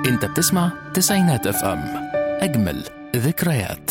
انت بتسمع تسعينات اف ام اجمل ذكريات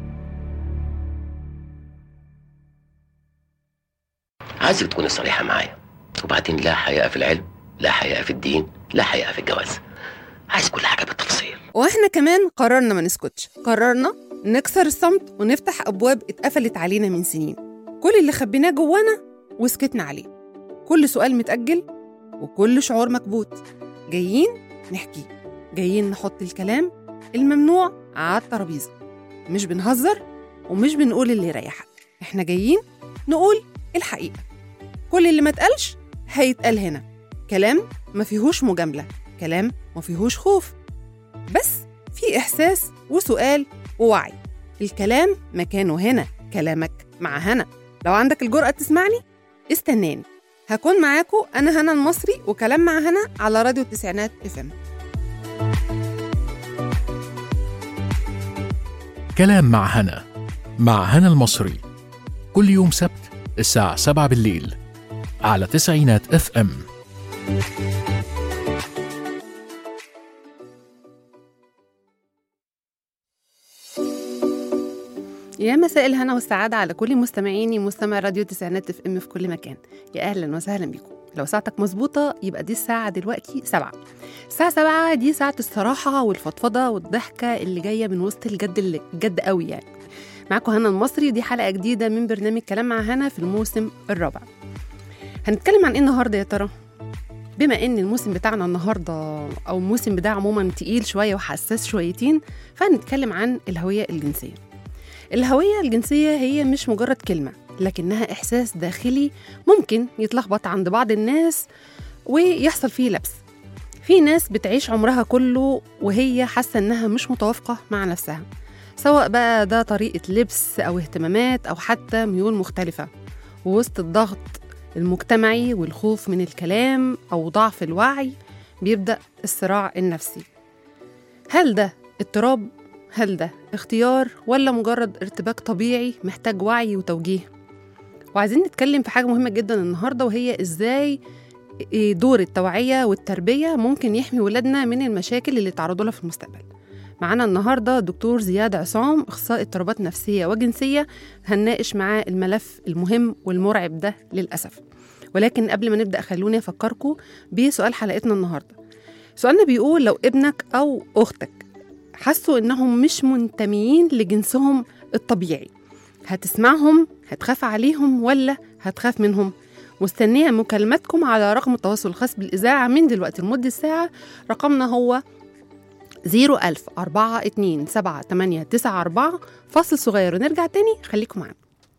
عايزك تكوني صريحة معايا وبعدين لا حياء في العلم لا حياء في الدين لا حياء في الجواز عايز كل حاجة بالتفصيل واحنا كمان قررنا ما نسكتش قررنا نكسر الصمت ونفتح ابواب اتقفلت علينا من سنين كل اللي خبيناه جوانا وسكتنا عليه كل سؤال متأجل وكل شعور مكبوت جايين نحكي جايين نحط الكلام الممنوع على الترابيزة مش بنهزر ومش بنقول اللي يريحك احنا جايين نقول الحقيقة كل اللي ما اتقالش هيتقال هنا كلام ما فيهوش مجاملة كلام ما فيهوش خوف بس في إحساس وسؤال ووعي الكلام مكانه هنا كلامك مع هنا لو عندك الجرأة تسمعني استناني هكون معاكو أنا هنا المصري وكلام مع هنا على راديو التسعينات اف ام كلام مع هنا مع هنا المصري كل يوم سبت الساعة 7 بالليل على تسعينات اف ام يا مساء الهنا والسعادة على كل مستمعيني مستمع راديو تسعينات اف ام في كل مكان يا أهلا وسهلا بيكم لو ساعتك مظبوطة يبقى دي الساعة دلوقتي سبعة الساعة سبعة دي ساعة الصراحة والفضفضة والضحكة اللي جاية من وسط الجد اللي الجد قوي يعني معاكم هنا المصري ودي حلقة جديدة من برنامج كلام مع هنا في الموسم الرابع هنتكلم عن ايه النهارده يا ترى بما ان الموسم بتاعنا النهارده او الموسم ده عموما تقيل شويه وحساس شويتين فهنتكلم عن الهويه الجنسيه الهويه الجنسيه هي مش مجرد كلمه لكنها احساس داخلي ممكن يتلخبط عند بعض الناس ويحصل فيه لبس في ناس بتعيش عمرها كله وهي حاسه انها مش متوافقه مع نفسها سواء بقى ده طريقه لبس او اهتمامات او حتى ميول مختلفه ووسط الضغط المجتمعي والخوف من الكلام أو ضعف الوعي بيبدأ الصراع النفسي هل ده اضطراب؟ هل ده اختيار ولا مجرد ارتباك طبيعي محتاج وعي وتوجيه؟ وعايزين نتكلم في حاجة مهمة جدا النهاردة وهي ازاي دور التوعية والتربية ممكن يحمي ولادنا من المشاكل اللي تعرضوا لها في المستقبل معانا النهارده دكتور زياد عصام اخصائي اضطرابات نفسيه وجنسيه هنناقش معاه الملف المهم والمرعب ده للاسف ولكن قبل ما نبدا خلوني افكركم بسؤال حلقتنا النهارده سؤالنا بيقول لو ابنك او اختك حسوا انهم مش منتميين لجنسهم الطبيعي هتسمعهم هتخاف عليهم ولا هتخاف منهم مستنية مكالماتكم على رقم التواصل الخاص بالإذاعة من دلوقتي لمدة ساعة رقمنا هو زيرو ألف أربعة اتنين سبعة تمانية تسعة أربعة فاصل صغير ونرجع تاني خليكم معانا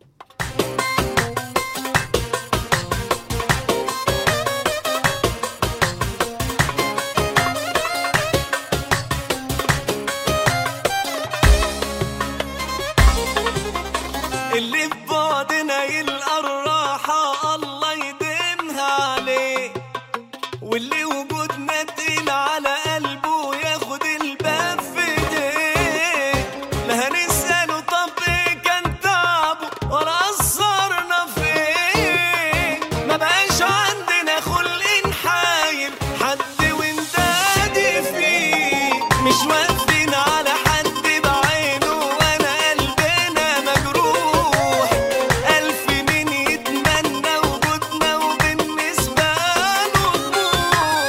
اللي في بعدنا يلقى الراحة الله يديمها عليه واللي وجودنا تقيل على قلبه ياخد الباب في ايديه لا هنسأله طب ايه كان تعبه ولا قصرنا في ايه ما بقاش عندنا خلق نحايل حد وندادي فيه مش واقفين على حد بعينه وانا قلبنا مجروح ألف مين يتمنى وجودنا وبالنسبة له طموح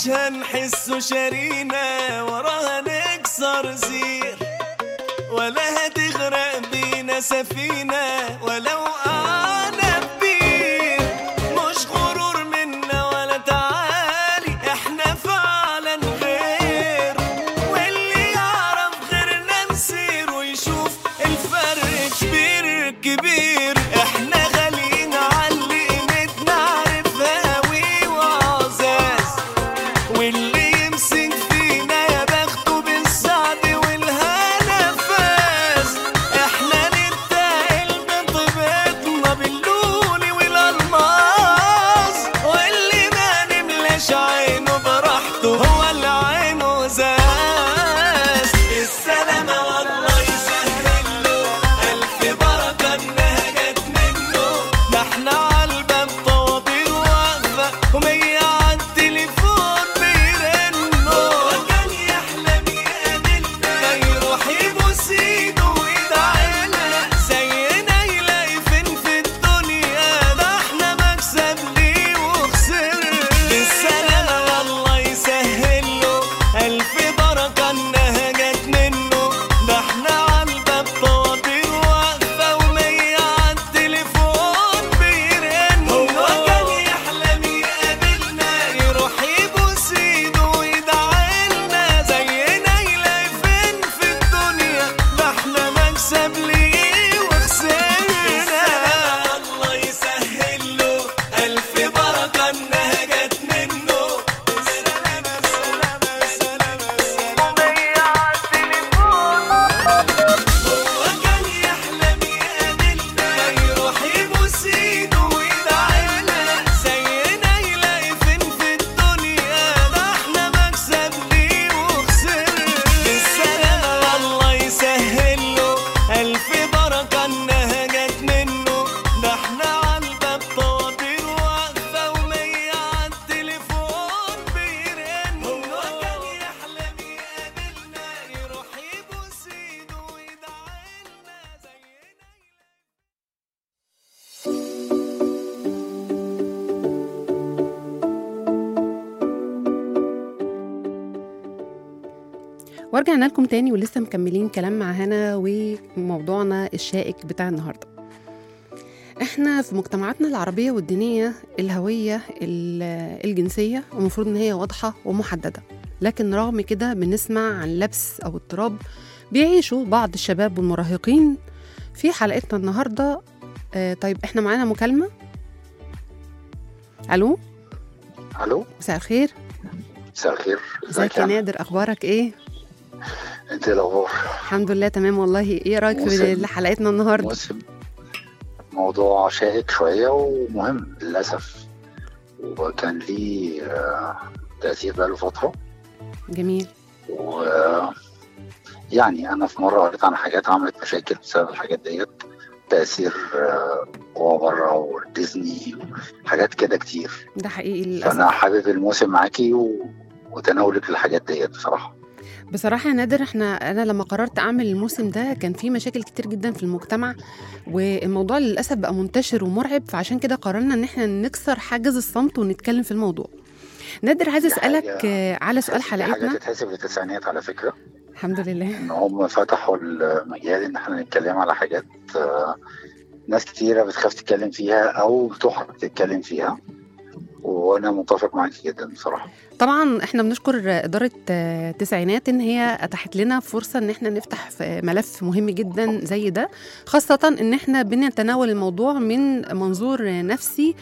مش هنحسه شارينا وراها نكسر زير ولا هتغرق بينا سفينة ولو أنا كبير مش غرور منا ولا تعالي احنا فعلا غير واللي يعرف غيرنا نسير ويشوف الفرق كبير كبير احنا غاليين على قيمتنا عارفها قوي وعزاز واللي يمسك فينا يا بخته بالسعد والهنا فاز احنا نتقل بطيبتنا باللولي والالماس واللي ما نملاش عينه براحته هو اللي عينه زاز السلامة والله يسهل له ألف بركة إنها جت منه ده احنا عالباب طوابير واقفة ومية عالتليفون بيرنوا كان يحلم يقابلنا يروح يبوس ايده ويدعيلنا زينا يلاقي فين في الدنيا ده احنا مكسب ليه وخسرنا بالسلامة والله يسهل له ألف بركة إنها جت منه ده احنا عالباب طوابير واقفة ومية عالتليفون بيرن هو كان يحلم يقابلنا يروح يبوس ايده ويدعيلنا زينا يلاقي فين في الدنيا ده احنا مكسب ليه وخسرنا الله يسهل له ألف بركة إنها جت منه سلامة سلامة سلامة سلامة هو كان يحلم يقابلنا يروح يبوس ايده ويدعيلنا زينا يلاقي فين في الدنيا ده احنا مكسب ليه وخسرنا بالسلامة والله يسهل له ألف بركة إنها جت منه ده احنا عالباب طوابير واقفة ومية عالتليفون بيرن هو كان يحلم يقابلنا يروح يبوس ايده ويدعيلنا زينا ورجعنا لكم تاني ولسه مكملين كلام مع هنا وموضوعنا الشائك بتاع النهارده احنا في مجتمعاتنا العربية والدينية الهوية ال- الجنسية المفروض ان هي واضحة ومحددة لكن رغم كده بنسمع عن لبس او اضطراب بيعيشوا بعض الشباب والمراهقين في حلقتنا النهاردة آه طيب احنا معانا مكالمة الو الو مساء الخير مساء الخير ازيك يا نادر اخبارك ايه انت إيه الاخبار الحمد لله تمام والله ايه رايك في موسم. حلقتنا النهارده موسم موضوع شائك شويه ومهم للاسف وكان ليه آه، تاثير بقاله فتره جميل و يعني انا في مره قريت عن حاجات عملت مشاكل بسبب الحاجات ديت تاثير آه، قوى بره وديزني حاجات كده كتير ده حقيقي للاسف فانا حابب الموسم معاكي و... وتناولك الحاجات ديت بصراحه بصراحة يا نادر احنا انا لما قررت اعمل الموسم ده كان في مشاكل كتير جدا في المجتمع والموضوع للاسف بقى منتشر ومرعب فعشان كده قررنا ان احنا نكسر حاجز الصمت ونتكلم في الموضوع نادر عايز دي اسالك حاجة- آه، على سؤال دي حاجه حلقتنا تتحسب للتسعينات على فكره الحمد لله ان هم فتحوا المجال ان احنا نتكلم على حاجات آه، ناس كتيره بتخاف تتكلم فيها او بتحرج تتكلم فيها وانا متفق معاك جدا بصراحه طبعا احنا بنشكر اداره آه، تسعينات ان هي اتاحت لنا فرصه ان احنا نفتح في ملف مهم جدا زي ده خاصه ان احنا بنتناول الموضوع من منظور نفسي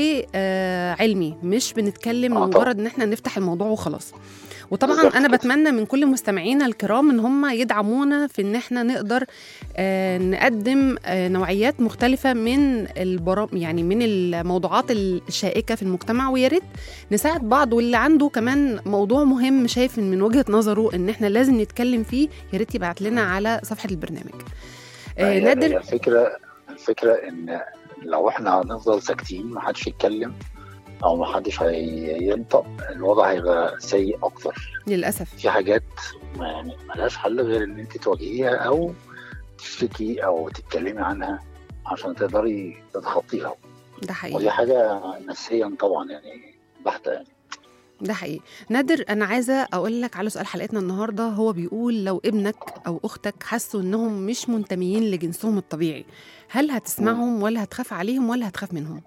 وعلمي مش بنتكلم آه، لمجرد ان احنا نفتح الموضوع وخلاص وطبعا بالظبط انا كده. بتمنى من كل مستمعينا الكرام ان هم يدعمونا في ان احنا نقدر آه، نقدم آه، نوعيات مختلفه من البرامج يعني من الموضوعات الشائكه في المجتمع ويا ريت نساعد بعض واللي عنده كمان موضوع مهم شايف إن من وجهه نظره ان احنا لازم نتكلم فيه يا ريت يبعت لنا على صفحه البرنامج آه، هي- هي نادر الفكره الفكره ان لو احنا هنفضل ساكتين محدش يتكلم او محدش هينطق الوضع هيبقى سيء اكتر للاسف في حاجات ما يعني ملهاش حل غير ان انت تواجهيها او تشتكي او تتكلمي عنها عشان تقدري تتخطيها ده حقيقي ودي حاجه نفسيا طبعا يعني بحته يعني ده حقيقي نادر انا عايزه اقول لك على سؤال حلقتنا النهارده هو بيقول لو ابنك او اختك حسوا انهم مش منتميين لجنسهم الطبيعي هل هتسمعهم ولا هتخاف عليهم ولا هتخاف منهم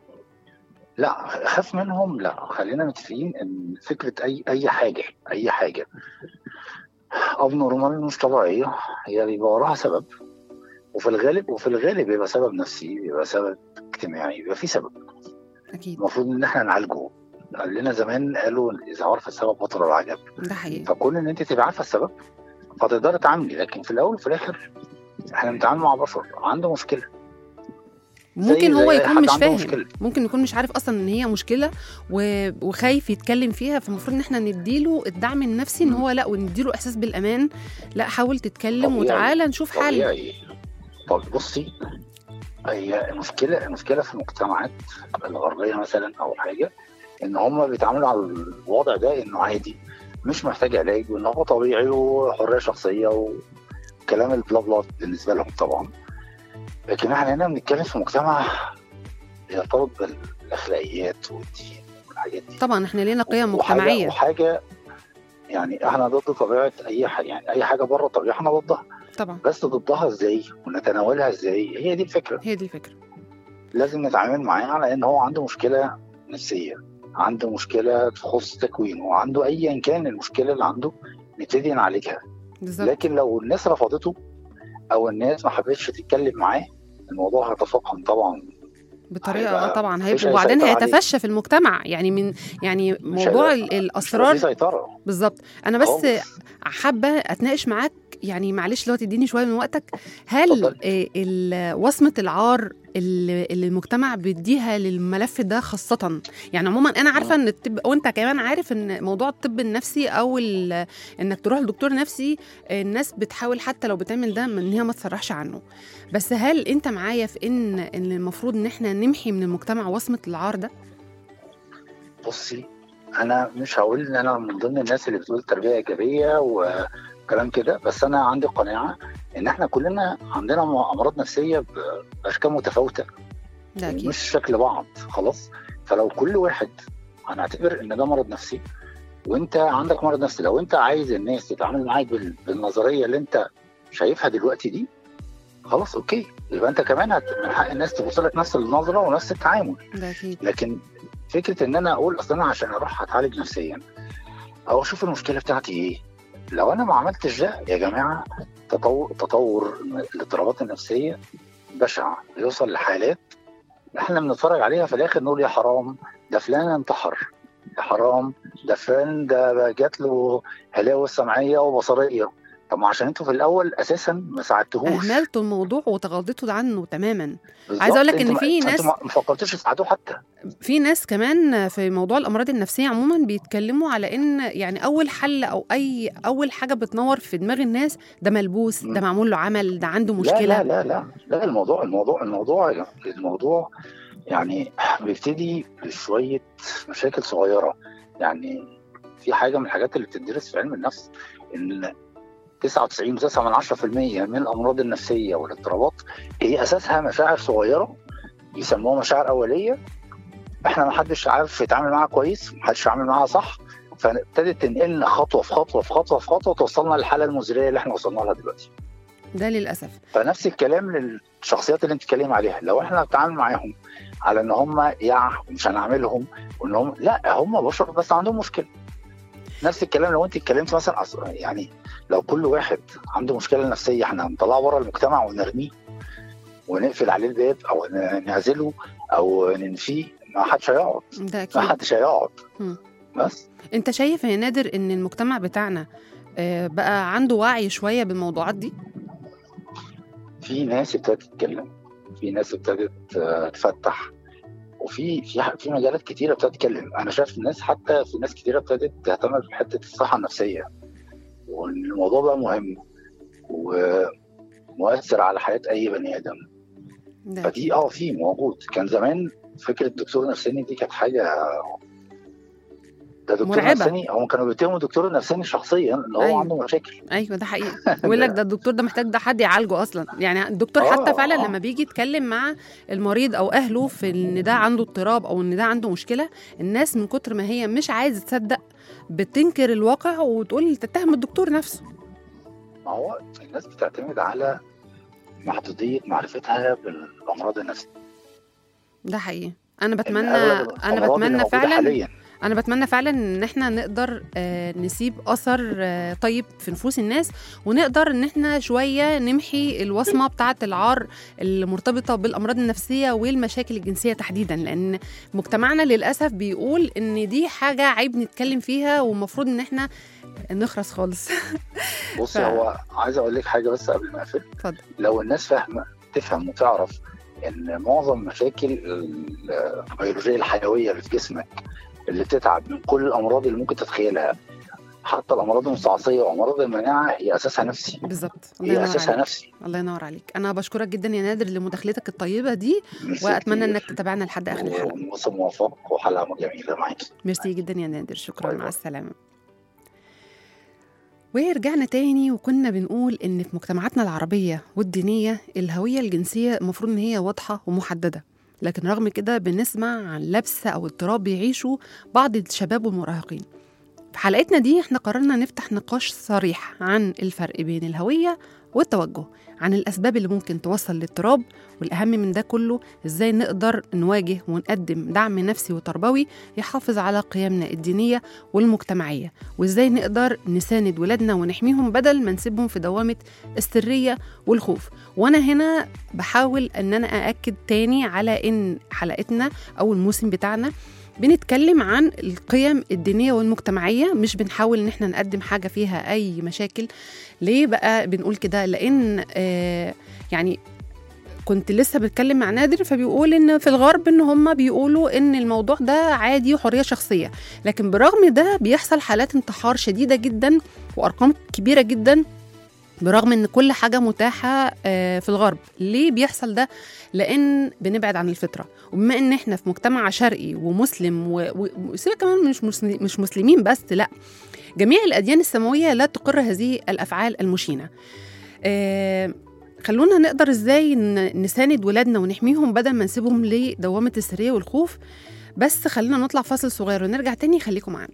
لا خاف منهم لا خلينا متفقين ان فكره اي اي حاجه اي حاجه اب نورمال مش طبيعيه هي بيبقى وراها سبب وفي الغالب وفي الغالب بيبقى سبب نفسي بيبقى سبب اجتماعي بيبقى في سبب اكيد المفروض ان احنا نعالجه قال لنا زمان قالوا اذا عرف السبب بطل العجب ده حقيقي فكون ان انت تبقى عارفه السبب فتقدري تعاملي لكن في الاول وفي الاخر احنا بنتعامل مع بشر عنده مشكله ممكن زي- هو زي أي يكون حد مش عنده فاهم مشكلة. ممكن يكون مش عارف اصلا ان هي مشكله و... وخايف يتكلم فيها فالمفروض ان احنا نديله الدعم النفسي ان مم. هو لا ونديله احساس بالامان لا حاول تتكلم طبيعي. وتعالى نشوف حل طبيعي طب بصي هي المشكله المشكله في المجتمعات الغربيه مثلا او حاجه ان هم بيتعاملوا على الوضع ده انه عادي مش محتاج علاج وان هو طبيعي وحريه شخصيه وكلام البلا بلا بالنسبه لهم طبعا لكن احنا هنا بنتكلم في مجتمع يرتبط بالاخلاقيات والدين والحاجات دي طبعا احنا لينا قيم وحاجة- مجتمعيه وحاجه يعني احنا ضد طبيعه اي حاجه يعني اي حاجه بره الطبيعه احنا ضدها طبعا بس ضدها ازاي ونتناولها ازاي هي دي الفكره هي دي الفكره لازم نتعامل معاه على ان هو عنده مشكله نفسيه عنده مشكله تخص تكوينه عنده ايا كان المشكله اللي عنده نبتدي نعالجها بالظبط لكن لو الناس رفضته او الناس ما حبتش تتكلم معاه الموضوع هيتفاقم طبعا بطريقه هيبقى اه طبعا مفيش هيبقى وبعدين هيسيطر عليه. هيتفشى في المجتمع يعني من يعني موضوع هيبقى- ال- مش هيبقى الاسرار في سيطره بالظبط انا بس خالص. حابه اتناقش معاك يعني معلش لو تديني شويه من وقتك هل اتفضل. آه، ال- وصمه العار اللي اللي المجتمع بيديها للملف ده خاصه يعني عموما انا عارفه ان الطب وانت كمان عارف ان موضوع الطب النفسي او ال- انك تروح لدكتور نفسي آه، الناس بتحاول حتى لو بتعمل ده ان هي ما تصرحش عنه بس هل انت معايا في ان ان المفروض ان احنا نمحي من المجتمع وصمه العار ده بصي انا مش هقول ان انا من ضمن الناس اللي بتقول تربيه ايجابيه وكلام كده بس انا عندي قناعه ان احنا كلنا عندنا امراض نفسيه باشكال متفاوته ده اكيد مش شكل بعض خلاص فلو كل واحد هنعتبر ان ده مرض نفسي وانت عندك مرض نفسي لو انت عايز الناس تتعامل معاك بال- بالنظريه اللي انت شايفها دلوقتي دي خلاص اوكي يبقى انت كمان هت- من حق الناس تبص لك نفس النظره ونفس التعامل ده اكيد لكن فكره ان انا اقول اصل انا عشان اروح اتعالج نفسيا او اشوف المشكله بتاعتي ايه لو انا ما عملتش ده يا جماعه تطور تطور الاضطرابات النفسيه بشع بيوصل لحالات احنا بنتفرج عليها في الاخر نقول يا حرام ده فلان انتحر يا حرام ده فلان ده جات له هلاوس سمعيه وبصريه طب ما عشان انتوا في الاول اساسا ما ساعدتهوش اهملتوا الموضوع وتغاضيتوا عنه تماما بالظبط. عايزة أقول لك انتوا إن ما- في انتوا ناس- ما ما فكرتوش تساعدوه حتى في ناس كمان في موضوع الامراض النفسيه عموما بيتكلموا على ان يعني اول حل او اي اول حاجه بتنور في دماغ الناس ده ملبوس ده مم. معمول له عمل ده عنده لا مشكله لا لا لا لا الموضوع الموضوع الموضوع الموضوع يعني بيبتدي بشويه مشاكل صغيره يعني في حاجه من الحاجات اللي بتدرس في علم النفس ان 99.9% من الامراض النفسيه والاضطرابات هي اساسها مشاعر صغيره يسموها مشاعر اوليه احنا ما حدش عارف يتعامل معاها كويس ما حدش عامل معاها صح فابتدت تنقلنا خطوه في خطوه في خطوه في خطوه توصلنا للحاله المزريه اللي احنا وصلنا لها دلوقتي ده للاسف فنفس الكلام للشخصيات اللي انت بتتكلم عليها لو احنا بنتعامل معاهم على ان هم يع مش هنعملهم وان هم لا هم بشر بس عندهم مشكله نفس الكلام لو انت اتكلمت مثلا أص- يعني لو كل واحد عنده مشكله نفسيه احنا هنطلعه بره المجتمع ونرميه ونقفل عليه الباب او ن- نعزله او ننفيه ما حدش هيقعد ده ما اكيد حدش هيقعد مم. بس انت شايف يا نادر ان المجتمع بتاعنا آه، بقى عنده وعي شويه بالموضوعات دي في ناس ابتدت تتكلم في ناس ابتدت آه، تفتح وفي في ح- في مجالات كتيره ابتدت تتكلم انا شايف الناس حتى في ناس كتيره ابتدت تهتم بحته الصحه النفسيه وان الموضوع بقى مهم ومؤثر على حياه اي بني ادم ده فدي اه في موجود كان زمان فكره دكتور نفساني دي كانت حاجه ده دكتور مرعبة. نفساني هم كانوا بيتهموا الدكتور النفساني شخصيا ان هو أيوة. عنده مشاكل ايوه ده حقيقي بيقول لك ده الدكتور ده محتاج ده حد يعالجه اصلا يعني الدكتور آه، حتى فعلا آه. لما بيجي يتكلم مع المريض او اهله في ان ده عنده اضطراب او ان ده عنده مشكله الناس من كتر ما هي مش عايزه تصدق بتنكر الواقع وتقول تتهم الدكتور نفسه ما هو الناس بتعتمد على محدوديه معرفتها بالامراض النفسيه ده حقيقي انا إن بتمنى أغلب انا الأمراض اللي بتمنى موجودة فعلا حاليا انا بتمنى فعلا ان احنا نقدر آه، نسيب اثر آه، طيب في نفوس الناس ونقدر ان احنا شويه نمحي الوصمه بتاعه العار المرتبطه بالامراض النفسيه والمشاكل الجنسيه تحديدا لان مجتمعنا للاسف بيقول ان دي حاجه عيب نتكلم فيها ومفروض ان احنا نخرس خالص بص ف- هو عايز اقول لك حاجه بس قبل ما اقفل اتفضل لو الناس فاهمه تفهم وتعرف ان معظم مشاكل ال- البيولوجيه الحيويه اللي في جسمك اللي بتتعب من كل الامراض اللي ممكن تتخيلها حتى الامراض المستعصيه وامراض المناعه هي اساسها نفسي بالظبط الله هي ينور اساسها عليك نفسي الله ينور عليك انا بشكرك جدا يا نادر لمداخلتك الطيبه دي ميرسي واتمنى كتير. انك تتابعنا لحد اخر الحلقه وموسم موفق وحلقه جميله معاكي ميرسي جدا يا نادر شكرا باي مع باي. السلامة ورجعنا تاني وكنا بنقول إن في مجتمعاتنا العربية والدينية الهوية الجنسية المفروض إن هي واضحة ومحددة لكن رغم كده بنسمع عن لبس أو اضطراب بيعيشوا بعض الشباب والمراهقين في حلقتنا دي احنا قررنا نفتح نقاش صريح عن الفرق بين الهوية والتوجه عن الأسباب اللي ممكن توصل للاضطراب والأهم من ده كله إزاي نقدر نواجه ونقدم دعم نفسي وتربوي يحافظ على قيمنا الدينية والمجتمعية وإزاي نقدر نساند ولادنا ونحميهم بدل ما نسيبهم في دوامة السرية والخوف وأنا هنا بحاول أن أنا أأكد تاني على إن حلقتنا أو الموسم بتاعنا بنتكلم عن القيم الدينية والمجتمعية مش بنحاول إن احنا نقدم حاجة فيها أي مشاكل ليه بقى بنقول كده لأن آه يعني كنت لسه بتكلم مع نادر فبيقول ان في الغرب ان هم بيقولوا ان الموضوع ده عادي وحريه شخصيه لكن برغم ده بيحصل حالات انتحار شديده جدا وارقام كبيره جدا برغم ان كل حاجه متاحه آه، في الغرب ليه بيحصل ده لان بنبعد عن الفطره وبما ان احنا في مجتمع شرقي ومسلم و- و- وسيبك كمان مش مسلم مش مسلمين بس لا جميع الاديان السماويه لا تقر هذه الافعال المشينه آه، خلونا نقدر ازاي ن- نساند ولادنا ونحميهم بدل ما نسيبهم لدوامه السريه والخوف بس خلينا نطلع فاصل صغير ونرجع تاني خليكم معانا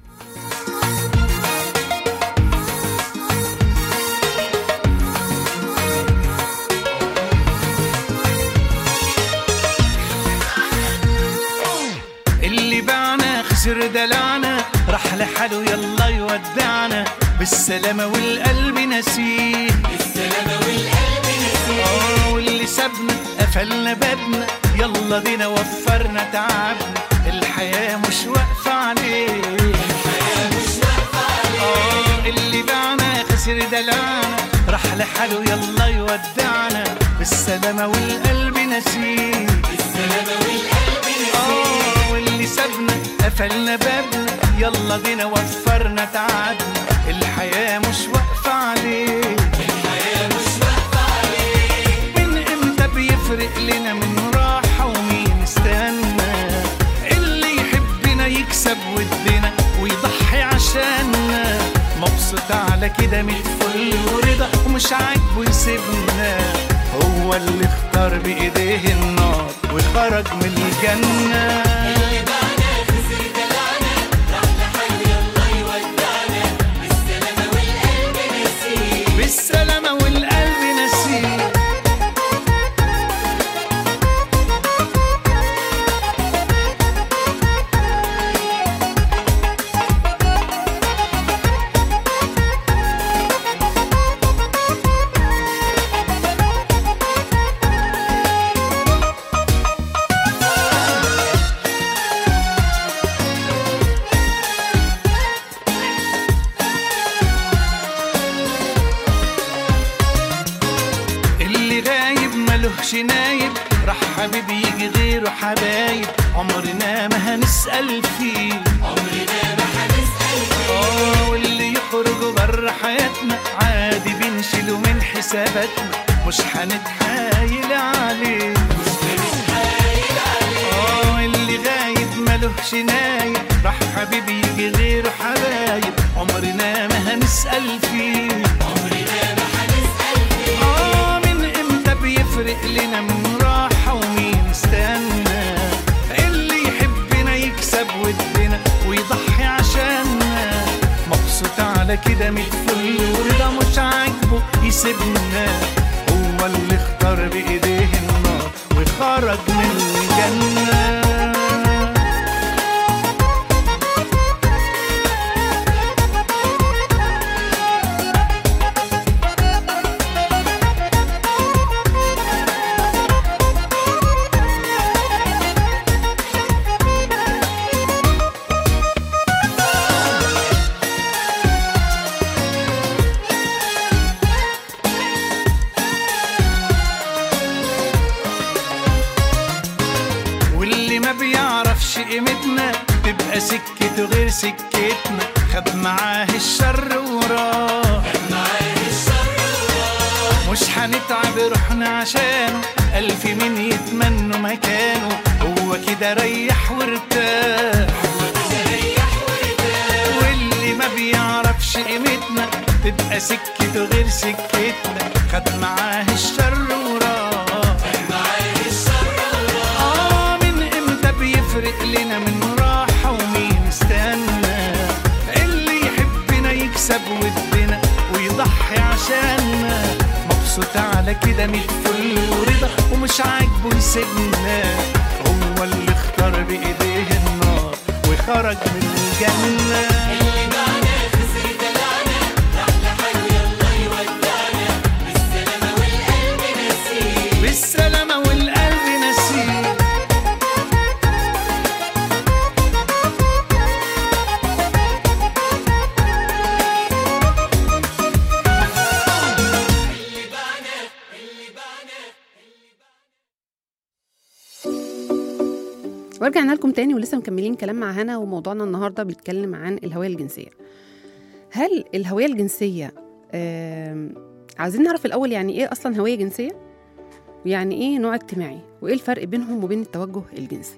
اللي باعنا خسر دلعنا راح لحاله يلا يودعنا بالسلامة والقلب نسيه بالسلامة والقلب نسيه واللي سابنا قفلنا بابنا يلا بينا وفرنا تعبنا الحياة مش واقفة عليه الحياة مش واقفة عليه اللي باعنا خسر دلعنا راح لحاله يلا يودعنا بالسلامة والقلب نسيه بالسلامة والقلب نسيه واللي سابنا قفلنا بابنا يلا بينا وفرنا تعبنا الحياة مش واقفة عليه الحياة مش واقفة عليه من امتى بيفرق لنا من راحة ومين استنى اللي يحبنا يكسب ودنا ويضحي عشاننا مبسوط على كده من الفل ورضا ومش عاجبه يسيبنا هو اللي اختار بايديه النار وخرج من الجنه بالسلامة والقلب نسيه اللي غايب ملهش نايب راح حبيب يجي غيره حبايب عمرنا ما هنسأل فيه عمرنا ما هنسأل فيه اه واللي يخرج بره حياتنا عادي بنشيله من حساباتنا مش هنتحايل عليه مش هنتحايل عليه اه اللي غايب ملهش نايب راح حبيب يجي زي غيره حبايب عمرنا ما هنسأل فيه آه من امتى بيفرق لنا من راحة ومين استنى اللي يحبنا يكسب ودنا ويضحي عشاننا مبسوط على كده متفل ورضا مش عاجبه يسيبنا هو اللي اختار بايديه النار وخرج من الجنه واللي ما بيعرفش قيمتنا تبقى سكته غير سكتنا خد معاه الشر وراه مش هنتعب روحنا عشانه ألف مين يتمنوا مكانه هو كده ريح وارتاح واللي ما بيعرفش قيمتنا تبقى سكته غير سكتنا خد معاه الشر وراه آه من امتى بيفرق لنا من راحة ومين استنى اللي يحبنا يكسب ودنا ويضحي عشاننا مبسوط على كده متفل ورضا ومش عاجبه يسيبنا هو اللي اختار بايديه النار وخرج من الجنه بالسلامة والقلب نسيه ورجعنا لكم تاني ولسه مكملين كلام مع هنا وموضوعنا النهارده بيتكلم عن الهوية الجنسية هل الهوية الجنسية آم، عايزين نعرف الأول يعني إيه أصلا هوية جنسية ويعني إيه نوع اجتماعي وإيه الفرق بينهم وبين التوجه الجنسي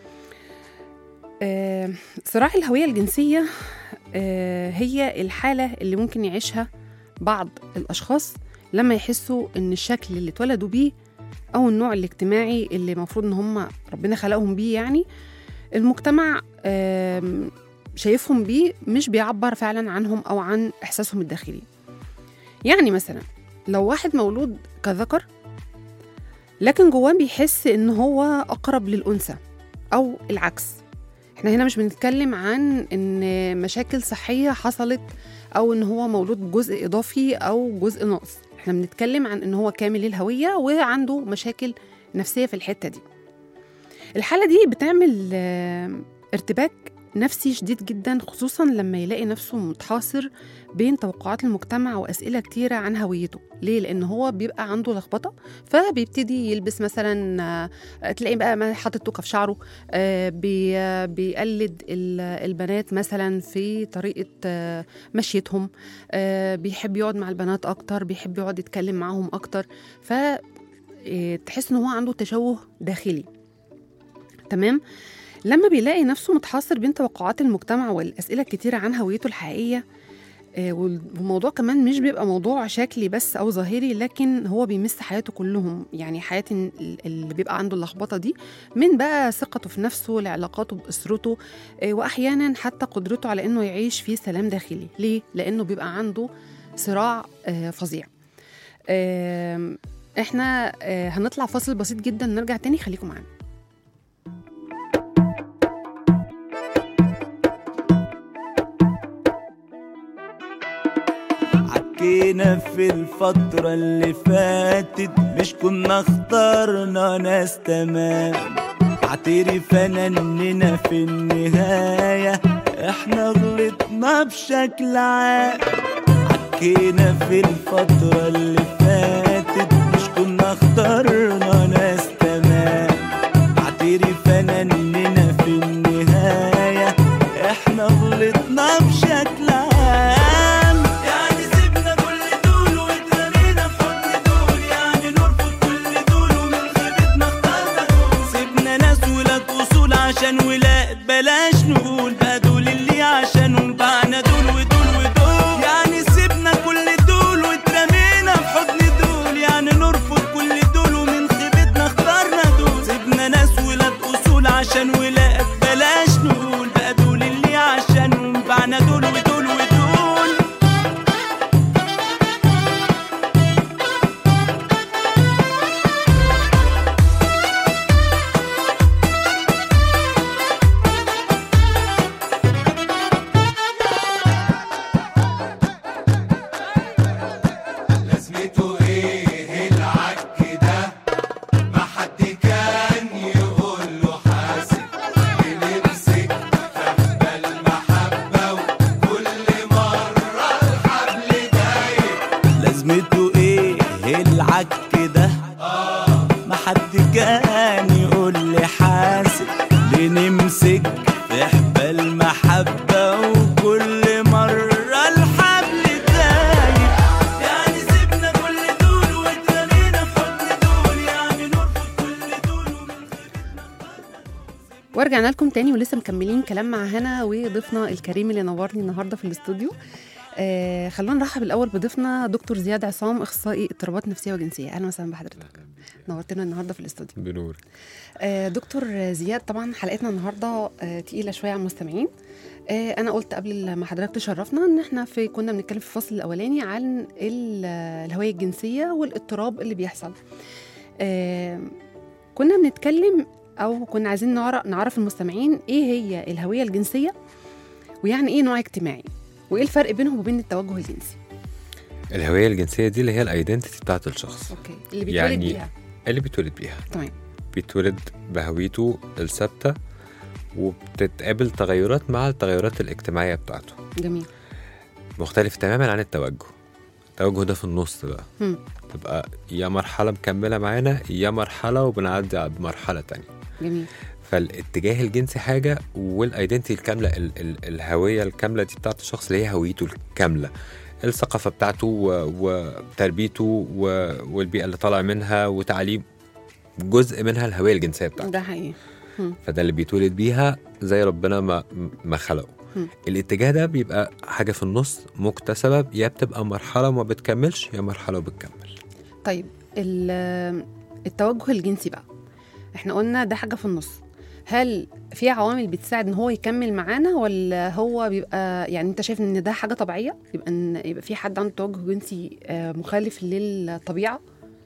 آم، صراع الهوية الجنسية آه، هي الحالة اللي ممكن يعيشها بعض الأشخاص لما يحسوا إن الشكل اللي اتولدوا بيه او النوع الاجتماعي اللي المفروض ان هم ربنا خلقهم بيه يعني المجتمع آم، شايفهم بيه مش بيعبر فعلا عنهم او عن احساسهم الداخلي يعني مثلا لو واحد مولود كذكر لكن جواه بيحس ان هو اقرب للانثى او العكس احنا هنا مش بنتكلم عن ان مشاكل صحيه حصلت او ان هو مولود بجزء اضافي او جزء ناقص احنا بنتكلم عن ان هو كامل الهويه وعنده مشاكل نفسيه في الحته دي الحاله دي بتعمل آه، ارتباك نفسي شديد جدا خصوصا لما يلاقي نفسه متحاصر بين توقعات المجتمع واسئله كتيره عن هويته ليه لان هو بيبقى عنده لخبطه فبيبتدي يلبس مثلا آه، تلاقي بقى ما حاطط توكه في شعره آه، بي آه، بيقلد ال- البنات مثلا في طريقه آه، مشيتهم آه، بيحب يقعد مع البنات اكتر بيحب يقعد يتكلم معاهم اكتر ف آه، تحس ان هو عنده تشوه داخلي تمام لما بيلاقي نفسه متحاصر بين توقعات المجتمع والاسئله الكتيره عن هويته الحقيقيه آه، والموضوع كمان مش بيبقى موضوع شكلي بس او ظاهري لكن هو بيمس حياته كلهم يعني حياه ال- اللي بيبقى عنده اللخبطه دي من بقى ثقته في نفسه لعلاقاته باسرته آه، واحيانا حتى قدرته على انه يعيش في سلام داخلي ليه لانه بيبقى عنده صراع آه، فظيع آم، احنا آه، هنطلع فاصل بسيط جدا نرجع تاني خليكم معانا حكينا في الفترة اللي فاتت مش كنا اخترنا ناس تمام اعترف انا اننا في النهاية احنا غلطنا بشكل عام حكينا في الفترة اللي فاتت مش كنا اخترنا ناس تمام اعترف انا اننا في النهاية احنا غلطنا بشكل عام يعني سيبنا كل دول واترمينا في حضن دول يعني نرفض كل دول ومن خيبتنا اخترنا دول سيبنا ناس ولاد اصول عشان ولاد بلاش نقول بقى دول اللي عشان عشان ولاد بلاش نقول بقى دول اللي عشان بعنا دول ودول ودول لازمته ايه العك ده ما حد كان يقول له حاسب بنمسك فحبة المحبة وكل مرة الحبل دايب لازمته ايه العك ده ما حد كان يقول لي حاسب بنمسك في حبال المحبة وكل مرة الحبل دايب يعني سيبنا كل دول واترمينا في حضن دول يعني نرفض كل دول ومن ورجعنا لكم تاني ولسه مكملين كلام مع هنا وضيفنا الكريم اللي نورني النهارده في الاستوديو آه خلونا نرحب الاول بضيفنا دكتور زياد عصام اخصائي اضطرابات نفسيه وجنسيه اهلا وسهلا بحضرتك نورتنا النهارده في الاستوديو بنور آه دكتور زياد طبعا حلقتنا النهارده آه تقيله شويه على المستمعين آه انا قلت قبل ما حضرتك تشرفنا ان احنا في كنا بنتكلم في الفصل الاولاني عن ال- الهويه الجنسيه والاضطراب اللي بيحصل آه كنا بنتكلم او كنا عايزين نعرف نعرف المستمعين ايه هي الهويه الجنسيه ويعني ايه نوع اجتماعي وايه الفرق بينهم وبين التوجه الجنسي الهوية الجنسية دي اللي هي الايدنتيتي بتاعت الشخص اوكي اللي بيتولد يعني بيها اللي بيتولد بيها تمام بيتولد بهويته الثابتة وبتتقابل تغيرات مع التغيرات الاجتماعية بتاعته جميل مختلف تماما عن التوجه التوجه ده في النص بقى مم. تبقى يا مرحلة مكملة معانا يا مرحلة وبنعدي على مرحلة تانية جميل فالاتجاه الجنسي حاجة والايدنتي الكاملة ال ال الهوية الكاملة دي بتاعت الشخص اللي هي هويته الكاملة الثقافة بتاعته و- وتربيته و- والبيئة اللي طالع منها وتعليم جزء منها الهوية الجنسية بتاعته ده حقيقي فده اللي بيتولد بيها زي ربنا ما ما خلقه مم. الاتجاه ده بيبقى حاجة في النص مكتسبة يا بتبقى مرحلة وما بتكملش يا مرحلة وبتكمل طيب ال- التوجه الجنسي بقى احنا قلنا ده حاجه في النص هل في عوامل بتساعد ان هو يكمل معانا ولا هو بيبقى يعني انت شايف ان ده حاجه طبيعيه يبقى ان يبقى في حد عنده توجه جنسي آه، مخالف للطبيعه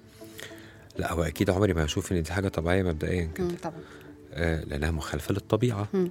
لا هو أكيد عمري ما هشوف إن دي حاجة طبيعية مبدئيا كده مم، طبعا آه، لأنها مخالفة للطبيعة مم.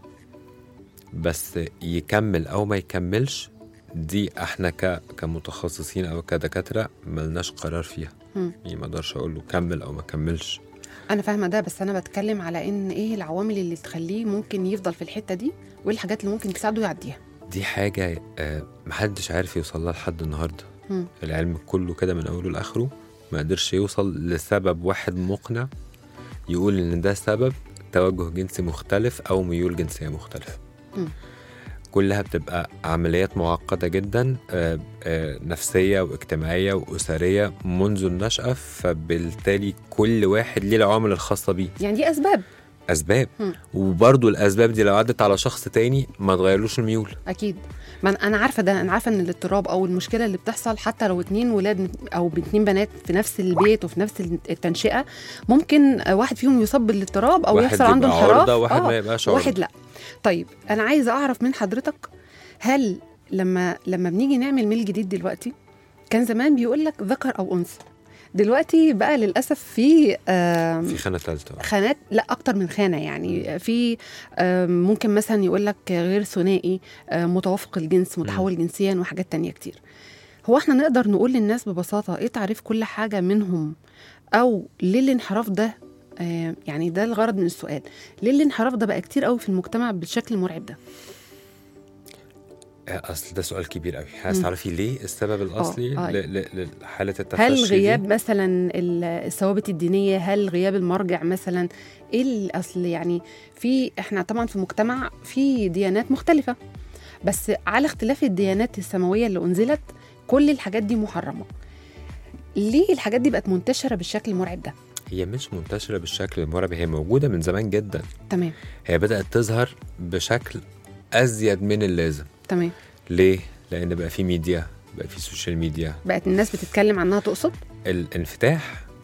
بس يكمل أو ما يكملش دي احنا ك... كمتخصصين او كدكاتره ملناش قرار فيها مم. يعني ما اقدرش اقول له كمل او ما كملش انا فاهمه ده بس انا بتكلم على ان ايه العوامل اللي تخليه ممكن يفضل في الحته دي وايه الحاجات اللي ممكن تساعده يعديها دي حاجه آه، محدش عارف يوصل لها لحد النهارده مم. العلم كله كده من اوله لاخره ما قدرش يوصل لسبب واحد مقنع يقول ان ده سبب توجه جنسي مختلف او ميول جنسيه مختلفه مم. كلها بتبقى عمليات معقده جدا آه، آه، نفسيه واجتماعيه واسريه منذ النشاه فبالتالي كل واحد ليه العوامل الخاصه بيه يعني دي اسباب اسباب مم. وبرضو الاسباب دي لو عدت على شخص تاني ما تغيرلوش الميول اكيد ما أنا- انا عارفه ده انا عارفه ان الاضطراب او المشكله اللي بتحصل حتى لو اتنين ولاد او اتنين بنات في نفس البيت وفي نفس التنشئه ممكن واحد فيهم يصاب بالاضطراب او واحد يحصل عنده يبقى انحراف عرضة، واحد آه، ما يبقاش عرضة. واحد لا طيب انا عايزه اعرف من حضرتك هل لما لما بنيجي نعمل ميل جديد دلوقتي كان زمان بيقول لك ذكر او انثى دلوقتي بقى للاسف في آم، في خانه ثالثه خانات لا اكتر من خانه يعني في آم، ممكن مثلا يقول لك غير ثنائي آم، متوافق الجنس متحول جنسيا وحاجات تانية كتير هو احنا نقدر نقول للناس ببساطه ايه تعريف كل حاجه منهم او ليه الانحراف ده آم، يعني ده الغرض من السؤال ليه الانحراف ده بقى كتير قوي في المجتمع بالشكل المرعب ده اصل ده سؤال كبير قوي عايز مم. تعرفي ليه السبب الاصلي آه. ل- ل- لحاله التفشي هل دي؟ غياب مثلا ال- الثوابت الدينيه هل غياب المرجع مثلا ايه الاصل يعني في احنا طبعا في مجتمع في ديانات مختلفه بس على اختلاف الديانات السماويه اللي انزلت كل الحاجات دي محرمه ليه الحاجات دي بقت منتشره بالشكل المرعب ده هي مش منتشره بالشكل المرعب هي موجوده من زمان جدا تمام هي بدات تظهر بشكل ازيد من اللازم تمام ليه لان بقى في ميديا بقى في سوشيال ميديا بقت الناس بتتكلم عنها تقصد الانفتاح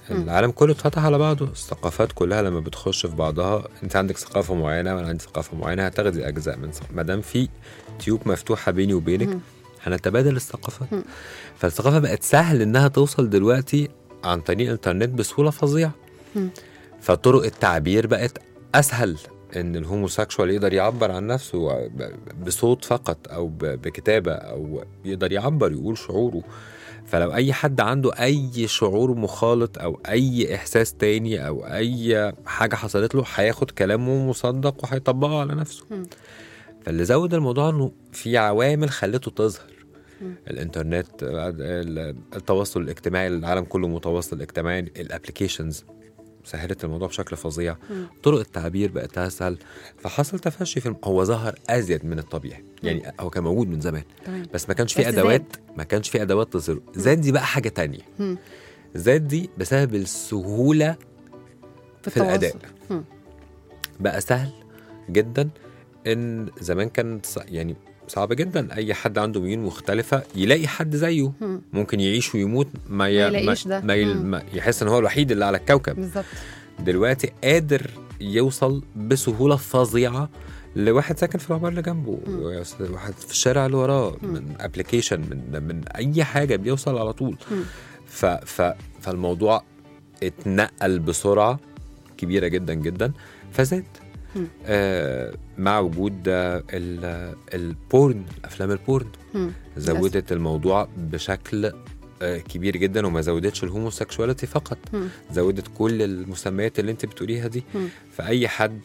العالم كله اتفتح على بعضه الثقافات كلها لما بتخش في بعضها انت عندك ثقافه معينه وانا عندي ثقافه معينه هتاخدي اجزاء من ثق- ما دام في تيوب مفتوحه بيني وبينك مم. هنتبادل الثقافات مم. فالثقافه بقت سهل انها توصل دلوقتي عن طريق الانترنت بسهوله فظيعه مم. فطرق التعبير بقت اسهل ان الهوموسيكشوال يقدر يعبر عن نفسه ب- بصوت فقط او ب- بكتابه او يقدر يعبر يقول شعوره فلو اي حد عنده اي شعور مخالط او اي احساس تاني او اي حاجه حصلت له هياخد كلامه مصدق وهيطبقه على نفسه مم. فاللي زود الموضوع انه في عوامل خلته تظهر مم. الانترنت ال- التواصل الاجتماعي العالم كله متواصل اجتماعي الابلكيشنز سهلت الموضوع بشكل فظيع مم. طرق التعبير بقت اسهل فحصل تفشي في الم- هو ظهر ازيد من الطبيعي يعني هو كان موجود من زمان تمام بس ما كانش في بس ادوات ما كانش في ادوات تظهره زاد دي بقى حاجه تانية مم. زاد دي بسبب السهوله في الأداء. مم. بقى سهل جدا ان زمان كان ص- يعني صعب جدا اي حد عنده ميول مختلفه يلاقي حد زيه مم. ممكن يعيش ويموت ما, ما ي... يلاقيش ده. ما, يل... مم. ما يحس ان هو الوحيد اللي على الكوكب بالظبط دلوقتي قادر يوصل بسهوله فظيعه لواحد ساكن في العماره اللي جنبه مم. واحد في الشارع اللي وراه مم. من ابلكيشن من من اي حاجه بيوصل على طول مم. ف ف فالموضوع اتنقل بسرعه كبيره جدا جدا فزاد مم. آه مع وجود آه، ال- البورن افلام البورن مم. زودت الموضوع بشكل آه، كبير جدا وما زودتش الهوموسيكشواليتي فقط مم. زودت كل المسميات اللي انت بتقوليها دي مم. فاي حد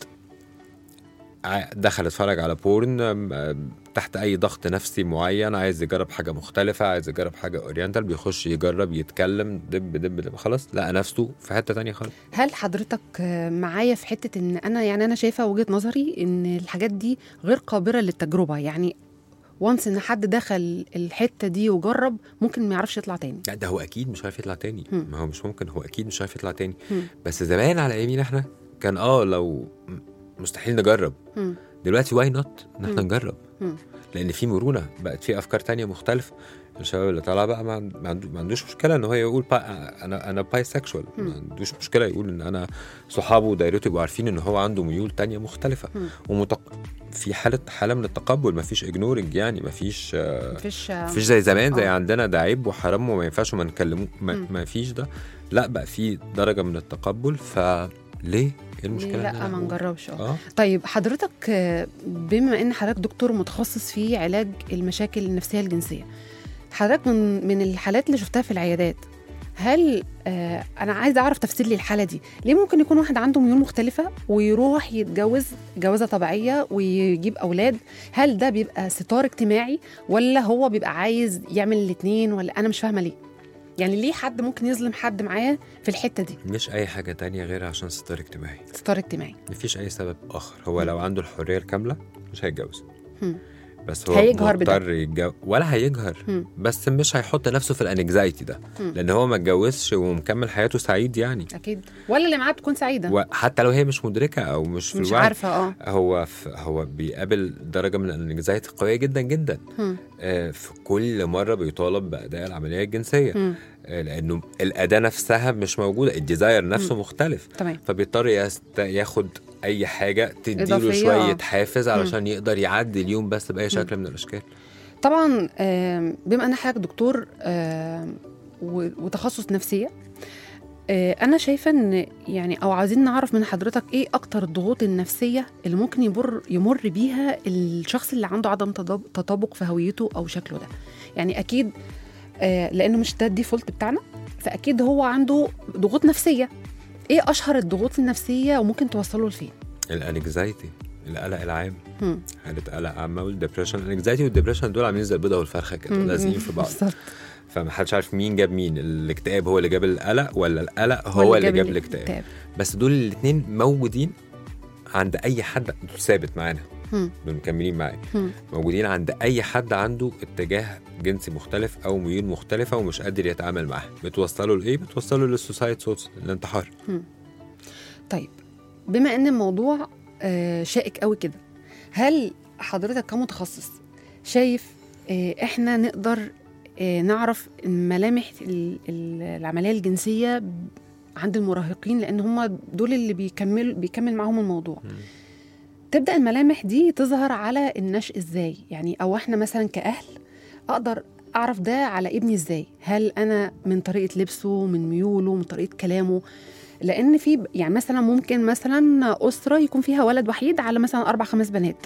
ع- دخل اتفرج على بورن آم، آم، تحت اي ضغط نفسي معين عايز يجرب حاجه مختلفه عايز يجرب حاجه اورينتال بيخش يجرب يتكلم دب دب دب خلاص لقى نفسه في حته تانية خالص هل حضرتك آه، معايا في حته ان انا يعني انا شايفه وجهه نظري ان الحاجات دي غير قابله للتجربه يعني وانس ان حد دخل الحته دي وجرب ممكن ما يعرفش يطلع تاني لا ده هو اكيد مش عارف يطلع تاني مم. ما هو مش ممكن هو اكيد مش عارف يطلع تاني مم. بس زمان على ايامينا احنا كان اه لو م- مستحيل نجرب مم. دلوقتي واي نوت ان احنا مم. نجرب مم. لان في مرونه بقت في افكار تانية مختلفه الشباب اللي طالع بقى ما عن- ما عنده- ما عندوش مشكله ان هو يقول با انا انا باي سexual مم. ما عندوش مشكله يقول ان انا صحابه ودايرته يبقوا عارفين ان هو عنده ميول تانية مختلفه مم. ومتق... في حاله حاله من التقبل ما فيش اجنورنج يعني ما فيش آه، مفيش مفيش زي زمان زي آه. عندنا ده عيب وحرام وما ينفعش ما نكلموه ما, مم. ما فيش ده لا بقى في درجه من التقبل فليه ايه المشكله إن لا أنا ما أقول؟ نجربش اه اه طيب حضرتك آه، بما ان حضرتك دكتور متخصص في علاج المشاكل النفسيه الجنسيه حضرتك من من الحالات اللي شفتها في العيادات هل آه انا عايزه اعرف تفسير لي الحاله دي ليه ممكن يكون واحد عنده ميول مختلفه ويروح يتجوز جوازه طبيعيه ويجيب اولاد هل ده بيبقى ستار اجتماعي ولا هو بيبقى عايز يعمل الاثنين ولا انا مش فاهمه ليه يعني ليه حد ممكن يظلم حد معاه في الحته دي مش اي حاجه تانية غير عشان ستار اجتماعي ستار اجتماعي مفيش اي سبب اخر هو لو عنده الحريه الكامله مش هيتجوز مم. بس هو هيجهر بده. مضطر يتجوز ولا هيجهر مم. بس مش هيحط نفسه في الانكزايتي ده مم. لان هو ما اتجوزش ومكمل حياته سعيد يعني اكيد ولا اللي معاه تكون سعيده وحتى لو هي مش مدركه او مش في مش الوعي عارفه اه هو في هو بيقابل درجه من الانكزايتي قويه جدا جدا مم. آه، في كل مره بيطالب باداء العمليه الجنسيه مم. آه، لانه الاداه نفسها مش موجوده الديزاير نفسه مختلف تمام فبيضطر يست... ياخد اي حاجه تديله إضافية، شويه آه. حافز علشان يقدر يعدي اليوم بس باي شكل من الاشكال طبعا آم، بما ان حضرتك دكتور آم، و- وتخصص نفسيه آه، انا شايفه ان يعني او عايزين نعرف من حضرتك ايه اكتر الضغوط النفسيه اللي ممكن يمر يمر بيها الشخص اللي عنده عدم تضاب- تطابق في هويته او شكله ده يعني اكيد آه، لانه مش ده الديفولت بتاعنا فاكيد هو عنده ضغوط نفسيه ايه اشهر الضغوط النفسيه وممكن توصله لفين الانكزايتي القلق العام مم. حاله قلق عامه والدبريشن الانكزايتي والدبريشن دول عاملين زي البيضه والفرخه كده مم. لازقين في بعض بالظبط فمحدش عارف مين جاب مين الاكتئاب هو اللي جاب القلق ولا القلق هو اللي جاب الاكتئاب بس دول الاثنين موجودين عند اي حد دول ثابت معانا مم. دول مكملين معانا مم. موجودين عند اي حد عنده اتجاه جنسي مختلف او ميول مختلفه ومش قادر يتعامل معاها بتوصله لايه بتوصله للسوسايد سوتس الانتحار طيب بما ان الموضوع آه، شائك قوي كده هل حضرتك كمتخصص شايف آه، احنا نقدر آه، نعرف ملامح ال- ال- العمليه الجنسيه عند المراهقين لان هم دول اللي بيكمل بيكمل معاهم الموضوع تبدا الملامح دي تظهر على النشء ازاي يعني او احنا مثلا كاهل اقدر اعرف ده على ابني ازاي هل انا من طريقه لبسه من ميوله من طريقه كلامه لان في يعني مثلا ممكن مثلا اسره يكون فيها ولد وحيد على مثلا اربع خمس بنات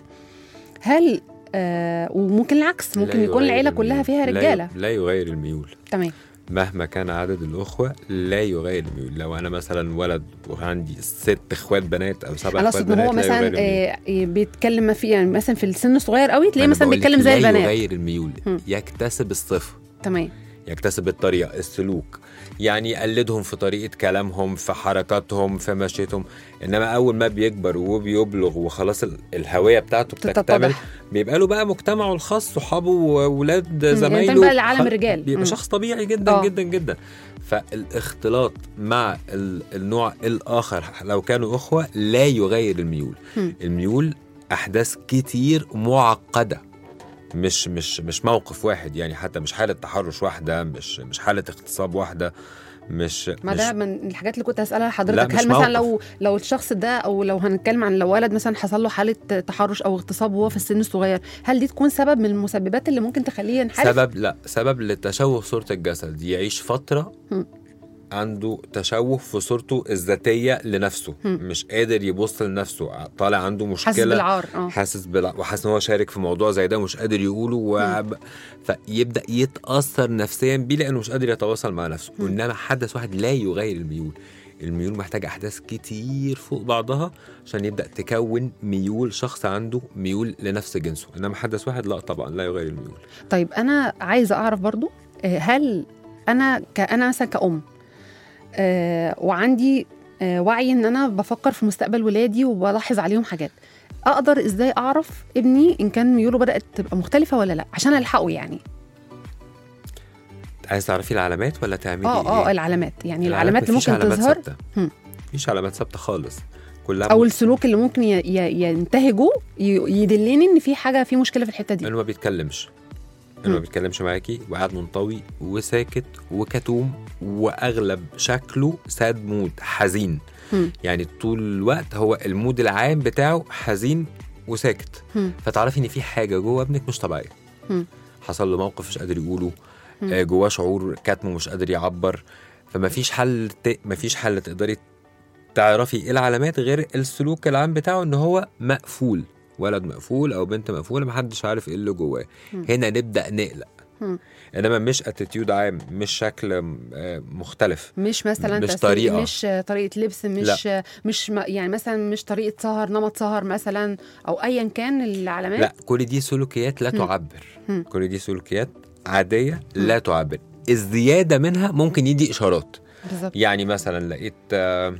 هل آه وممكن العكس ممكن لا يكون يغير العيله كلها الميول. فيها لا ي- رجاله لا يغير الميول تمام مهما كان عدد الأخوة لا يغير الميول لو أنا مثلا ولد وعندي ست إخوات بنات أو سبع انا إخوات اقصد ان بنات هو لا مثلا يغير الميول. آه، بيتكلم ما في يعني مثلا في السن الصغير قوي تلاقيه أنا مثلا بقول لك بيتكلم زي لا البنات يغير الميول مم. يكتسب الصفة تمام يكتسب الطريقة السلوك يعني يقلدهم في طريقة كلامهم في حركاتهم في مشيتهم إنما أول ما بيكبر وبيبلغ وخلاص ال- الهوية بتاعته بتتضح. بتكتمل بيبقى له بقى مجتمعه الخاص صحابه وولاد يعني زمايله تنبقى لعالم خ- الرجال. بيبقى مم. شخص طبيعي جدا آه. جدا جدا فالاختلاط مع ال- النوع الآخر لو كانوا أخوة لا يغير الميول مم. الميول أحداث كتير معقدة مش مش مش موقف واحد يعني حتى مش حالة تحرش واحدة مش مش حالة اغتصاب واحدة مش ما مش ده من الحاجات اللي كنت هسألها لا، لحضرتك مش هل مثلا موقف. لو لو الشخص ده او لو هنتكلم عن لو ولد مثلا حصل له حاله تحرش او اغتصاب وهو في السن الصغير هل دي تكون سبب من المسببات اللي ممكن تخليه ينحرف سبب لا سبب لتشوه صورة الجسد يعيش فترة مم. عنده تشوه في صورته الذاتية لنفسه مم. مش قادر يبص لنفسه طالع عنده مشكلة حاسس بالعار اه حاسس بلا وحاسس ان هو شارك في موضوع زي ده مش قادر يقوله و... فيبدا يتاثر نفسيا بيه لانه مش قادر يتواصل مع نفسه مم. وانما حدث واحد لا يغير الميول الميول محتاجة أحداث كتير فوق بعضها عشان يبدأ تكون ميول شخص عنده ميول لنفس جنسه إنما حدث واحد لا طبعا لا يغير الميول طيب انا عايزه اعرف برضو آه، هل انا كأنا مثلا كأم آه، وعندي آه، وعي ان انا بفكر في مستقبل ولادي وبلاحظ عليهم حاجات اقدر ازاي اعرف ابني ان كان ميوله بدات تبقى مختلفه ولا لا عشان الحقه يعني عايز تعرفي العلامات ولا تعملي اه اه إيه؟ العلامات يعني العلامات اللي مفيش ممكن علامات تظهر ثابتة. هم. مفيش علامات ثابتة خالص كلها او السلوك اللي ممكن ي- ي- ينتهجه ي- يدلني ان في حاجه في مشكله في الحته دي انه ما بيتكلمش انه ما مم. بيتكلمش معاكي وقاعد منطوي وساكت وكتوم واغلب شكله ساد مود حزين مم. يعني طول الوقت هو المود العام بتاعه حزين وساكت مم. فتعرفي ان في حاجه جوه ابنك مش طبيعيه مم. حصل له موقف مش قادر يقوله مم. آه، جواه شعور كاتمه مش قادر يعبر فما فيش حل ت... ما فيش حل تقدري تعرفي ايه العلامات غير السلوك العام بتاعه ان هو مقفول ولد مقفول او بنت مقفوله محدش عارف ايه اللي جواه مم. هنا نبدا نقلق مم. انما مش اتيتيود عام مش شكل آه، مختلف مش مثلا مش تسريح، طريقة. مش آه، طريقه لبس مش آه، مش م- يعني مثلا مش طريقه سهر نمط سهر مثلا او ايا كان العلامات لا كل دي سلوكيات لا مم. تعبر مم. كل دي سلوكيات عاديه لا تعبر الزياده منها ممكن يدي اشارات بالظبط يعني مثلا لقيت آه،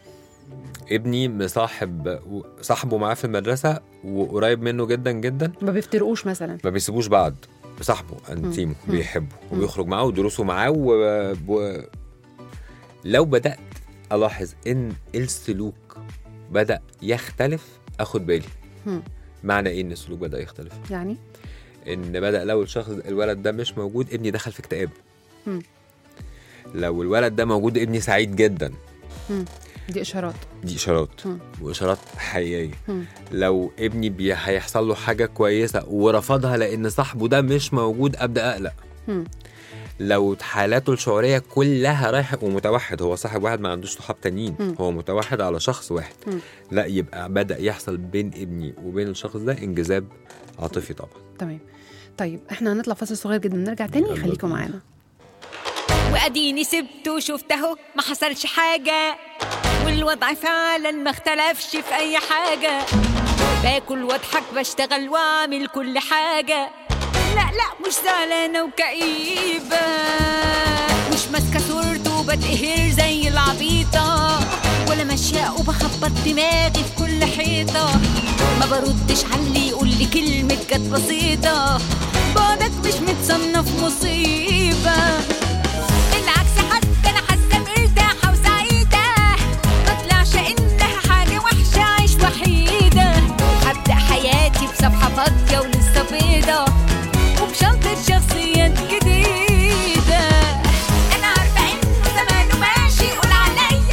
ابني مصاحب صاحبه معاه في المدرسه وقريب منه جدا جدا ما بيفترقوش مثلا ما بيسيبوش بعض صاحبه انتيمو مم. بيحبه مم. وبيخرج معاه ودروسه معاه و... و... لو بدات الاحظ ان السلوك بدا يختلف اخد بالي مم. معنى ايه ان السلوك بدا يختلف يعني ان بدا لو الشخص الولد ده مش موجود ابني دخل في اكتئاب مم. لو الولد ده موجود ابني سعيد جدا دي اشارات دي اشارات مم. واشارات حقيقيه مم. لو ابني بي هيحصل له حاجه كويسه ورفضها لان صاحبه ده مش موجود ابدا اقلق مم. لو حالاته الشعوريه كلها رايحه ومتوحد هو صاحب واحد ما عندوش صحاب تانيين مم. هو متوحد على شخص واحد مم. لا يبقى بدا يحصل بين ابني وبين الشخص ده انجذاب عاطفي طبعا تمام طيب احنا هنطلع فاصل صغير جدا نرجع تاني يلا خليكم بينا. معانا واديني سبته وشفت اهو ما حصلش حاجة والوضع فعلا ما اختلفش في اي حاجة باكل واضحك بشتغل واعمل كل حاجة لا لا مش زعلانة وكئيبة مش ماسكة صورته وبتقهر زي العبيطة ولا ماشية وبخبط دماغي في كل حيطة ما بردش على اللي يقول لي كلمة كانت بسيطة بعدك مش متصنف مصيبة بالعكس حتى انا حاسه مرتاحه وسعيده ما طلعش انها حاجه وحشه عيش وحيده هبدا حياتي بصفحه فاضيه ولسه بيضه وبشنطه شخصيات جديده انا عارفه انه زمانه ماشي يقول عليا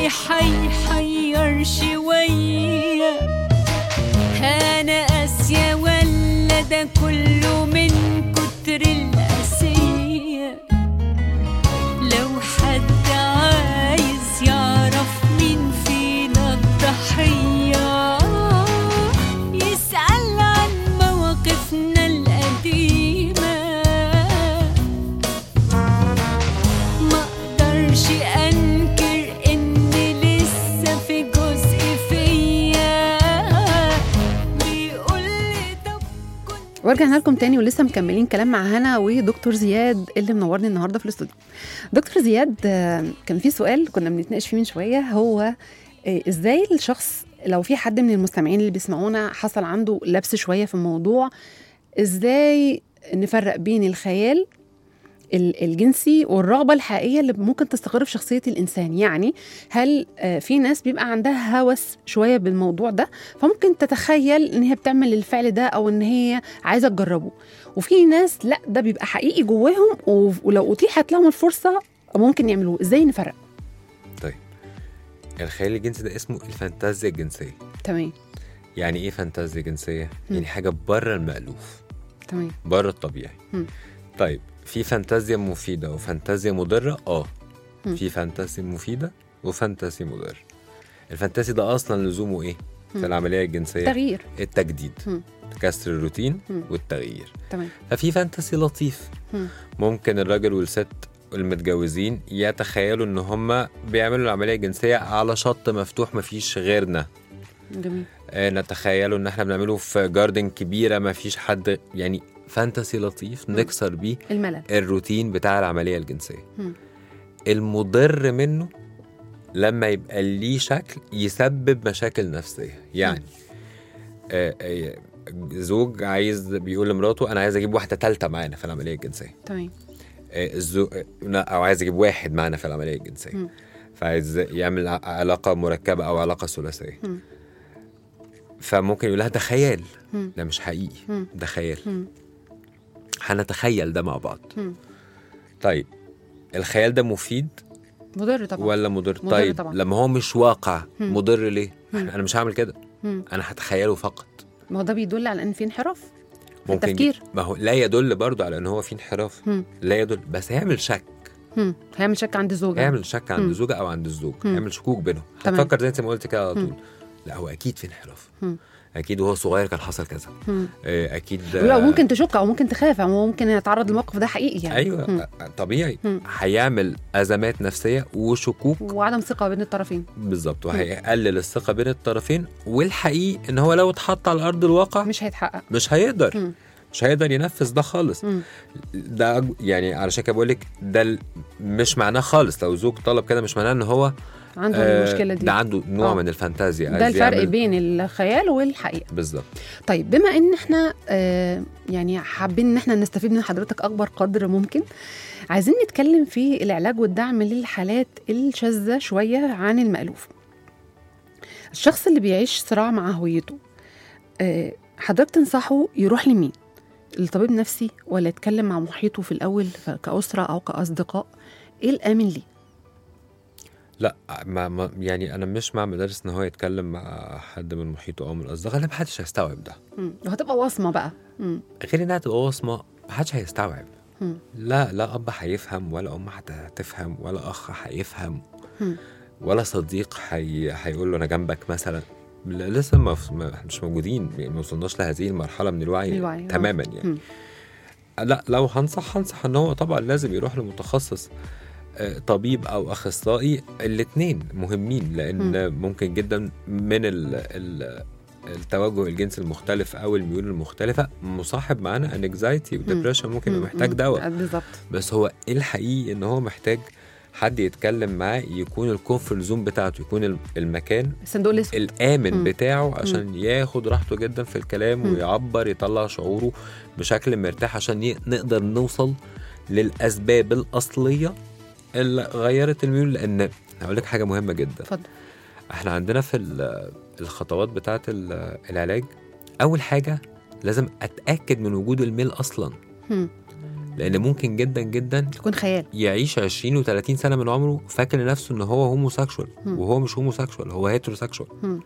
هيحير شوية أنا قاسية ولا ده كله من كتر القاسية لو حد عايز يعرف مين فينا الضحية يسأل عن مواقفنا القديمة ما اقدرش انكر ان لسه في جزء فيا بيقول لي طب كنت ورجعنا لكم تاني ولسه مكملين كلام مع هنا ودكتور زياد اللي منورني النهارده في الاستوديو. دكتور زياد آه، كان في سؤال كنا بنتناقش فيه من شويه هو آه، ازاي الشخص لو في حد من المستمعين اللي بيسمعونا حصل عنده لبس شويه في الموضوع ازاي نفرق بين الخيال ال- الجنسي والرغبه الحقيقيه اللي ممكن تستقر في شخصيه الانسان يعني هل آه، في ناس بيبقى عندها هوس شويه بالموضوع ده فممكن تتخيل ان هي بتعمل الفعل ده او ان هي عايزه تجربه وفي ناس لا ده بيبقى حقيقي جواهم و- ولو اتيحت لهم الفرصه ممكن يعملوه ازاي نفرق الخيال الجنسي ده اسمه الفانتازيا الجنسيه تمام يعني ايه فانتازيا جنسيه مم. يعني حاجه بره المالوف تمام بره الطبيعي مم. طيب في فانتازيا مفيده وفانتازيا مضره اه مم. في فانتازيا مفيده وفانتازيا مضر الفانتازي ده اصلا لزومه ايه مم. في العمليه الجنسيه تغيير التجديد مم. كسر الروتين مم. والتغيير تمام ففي فانتسي لطيف مم. ممكن الراجل والست المتجوزين يتخيلوا ان هم بيعملوا العمليه الجنسيه على شط مفتوح مفيش غيرنا جميل آه، نتخيلوا ان احنا بنعمله في جاردن كبيره مفيش حد يعني فانتسي لطيف نكسر بيه الملل الروتين بتاع العمليه الجنسيه مم. المضر منه لما يبقى ليه شكل يسبب مشاكل نفسيه يعني آه، آه، زوج عايز بيقول لمراته انا عايز اجيب واحده ثالثه معانا في العمليه الجنسيه تمام آه، الزو... آه، لا، او عايز اجيب واحد معانا في العمليه الجنسيه مم. فعايز يعمل ع- علاقه مركبه او علاقه ثلاثيه مم. فممكن يقول لها ده خيال مم. ده مش حقيقي مم. ده خيال مم. هنتخيل ده مع بعض مم. طيب الخيال ده مفيد مضر طبعا ولا مضر مضر طيب طبعاً. لما هو مش واقع مم. مضر ليه مم. انا مش هعمل كده مم. انا هتخيله فقط ما هو ده بيدل على ان في انحراف في ممكن التفكير ي- ما هو لا يدل برضو على ان هو في انحراف مم. لا يدل بس هيعمل شك مم. هيعمل شك عند الزوجه هيعمل شك عند مم. الزوجه او عند الزوج مم. هيعمل شكوك بينهم تمام. هتفكر زي انت ما قلت كده على مم. طول لا هو اكيد في انحراف مم. اكيد وهو صغير كان حصل كذا مم. آه، اكيد لا ممكن تشك او ممكن تخاف او ممكن يتعرض للموقف ده حقيقي يعني ايوه مم. آه، طبيعي مم. هيعمل ازمات نفسيه وشكوك وعدم ثقه بين الطرفين بالظبط وهيقلل الثقه بين الطرفين والحقيقي ان هو لو اتحط على ارض الواقع مش هيتحقق مش هيقدر مم. مش هيقدر ينفذ ده خالص مم. ده أج- يعني علشان كده بقول لك ده ال- مش معناه خالص لو زوج طلب كده مش معناه ان هو عنده آه، المشكله دي ده عنده نوع آه. من الفانتازيا ده عايز الفرق يعمل- بين الخيال والحقيقه بالظبط طيب بما ان احنا آه يعني حابين ان احنا نستفيد من حضرتك اكبر قدر ممكن عايزين نتكلم في العلاج والدعم للحالات الشاذه شويه عن المألوف الشخص اللي بيعيش صراع مع هويته آه حضرتك تنصحه يروح لمين الطبيب نفسي ولا يتكلم مع محيطه في الاول ف- كأسرة او كأصدقاء ايه الامن ليه لا ما ما يعني انا مش مع مدرس ان هو يتكلم مع حد من محيطه او من الاصدقاء لا محدش هيستوعب ده مم. وهتبقى وصمه بقى مم. غير انها تبقى وصمه محدش هيستوعب مم. لا لا اب هيفهم ولا ام هت- هتفهم ولا اخ هيفهم مم. ولا صديق هي... هيقول له انا جنبك مثلا لا، لسه ما ما- إحنا مش موجودين يعني ما وصلناش لهذه المرحله من الوعي, الوعي، آه. تماما يعني مم. لا لو هنصح هنصح ان هو طبعا لازم يروح لمتخصص آه، طبيب او اخصائي الاثنين مهمين لان ممكن جدا من ال ال التوجه الجنسي المختلف او الميول المختلفه مصاحب معانا انكزايتي وديبريشن ممكن يبقى محتاج مم. دواء بالظبط بس هو الحقيقي ان هو محتاج حد يتكلم معاه يكون الكومفورت زون بتاعته يكون الم- المكان الصندوق الاسود الامن مم. بتاعه عشان ياخد راحته جدا في الكلام مم. ويعبر يطلع شعوره بشكل مرتاح عشان ي- نقدر نوصل للاسباب الاصليه اللي غيرت الميول لان هقول لك حاجه مهمه جدا اتفضل احنا عندنا في ال- الخطوات بتاعه ال- العلاج اول حاجه لازم اتاكد من وجود الميل اصلا مم. لان ممكن جدا جدا يكون خيال يعيش 20 و30 سنه من عمره فاكر لنفسه ان هو هوموسيكشوال مم. وهو مش هوموسيكشوال هو هيتروسيكشوال مم.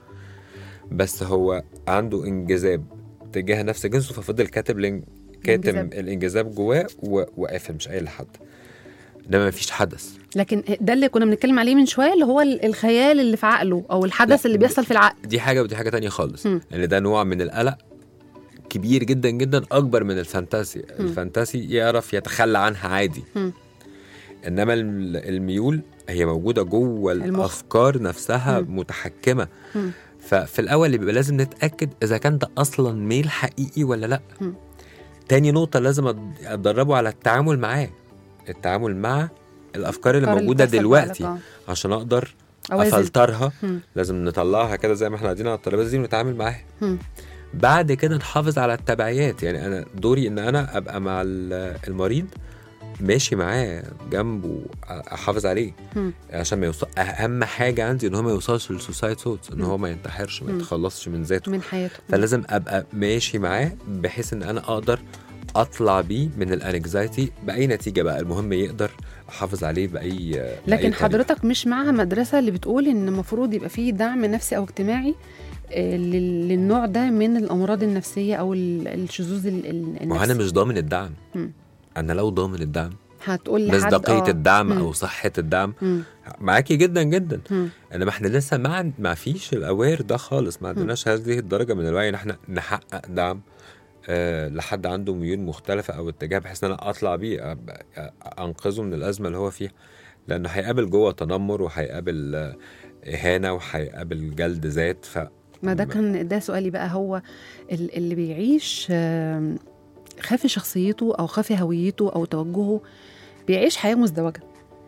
بس هو عنده انجذاب تجاه نفس جنسه ففضل كاتب لين كاتم الانجذاب. الانجذاب جواه و- وقافل مش قايل لحد انما مفيش حدث لكن ده اللي كنا بنتكلم عليه من شويه اللي هو ال- الخيال اللي في عقله او الحدث لا، اللي بيحصل في العقل دي حاجه ودي حاجه تانية خالص مم. ان ده نوع من القلق كبير جدا جدا اكبر من الفانتاسي مم. الفانتاسي يعرف يتخلى عنها عادي مم. انما الم- الميول هي موجوده جوه المخ. الافكار نفسها مم. متحكمه مم. ففي الاول بيبقى لازم نتاكد اذا كان ده اصلا ميل حقيقي ولا لا مم. تاني نقطه لازم أد- اتدربه على التعامل معاه التعامل مع الافكار اللي الأفكار موجوده بتحصل في دلوقتي عقلك، عشان اقدر آه. أوازن. افلترها مم. لازم نطلعها كده زي ما احنا قاعدين على الترابيزه دي ونتعامل معاها مم. بعد كده نحافظ على التبعيات يعني انا دوري ان انا ابقى مع ال- المريض ماشي معاه جنبه احافظ عليه مم. عشان ما يوصل اهم حاجه عندي ان هو ما يوصلش للسوسايد ثوتس ان هو ما ينتحرش ما مم. يتخلصش من ذاته من حياته فلازم ابقى ماشي معاه بحيث ان انا اقدر اطلع بيه من الانكزايتي باي نتيجه بقى المهم يقدر احافظ عليه باي بأي لكن طريقة. حضرتك مش مع مدرسه اللي بتقول ان المفروض يبقى فيه دعم نفسي او اجتماعي آه، لل- للنوع ده من الامراض النفسيه او ال- الشذوذ ال- ال- ما هو انا النفسي مش ضامن الدعم مم. انا لو ضامن الدعم هتقول لحد مصداقيه آه. الدعم مم. او صحه الدعم مم. معاكي جدا جدا مم. انما احنا لسه ما عن- ما فيش الاوير ده خالص ما عندناش هذه الدرجه من الوعي ان احنا نحقق دعم آه لحد عنده ميول مختلفه او اتجاه بحيث ان انا اطلع بيه أب- أ- انقذه من الازمه اللي هو فيها لانه هيقابل جوه تنمر وهيقابل آه، اهانه وهيقابل جلد ذات ف ما ده كان ده سؤالي بقى هو ال- اللي بيعيش آم، خافي شخصيته او خافي هويته او توجهه بيعيش حياه مزدوجه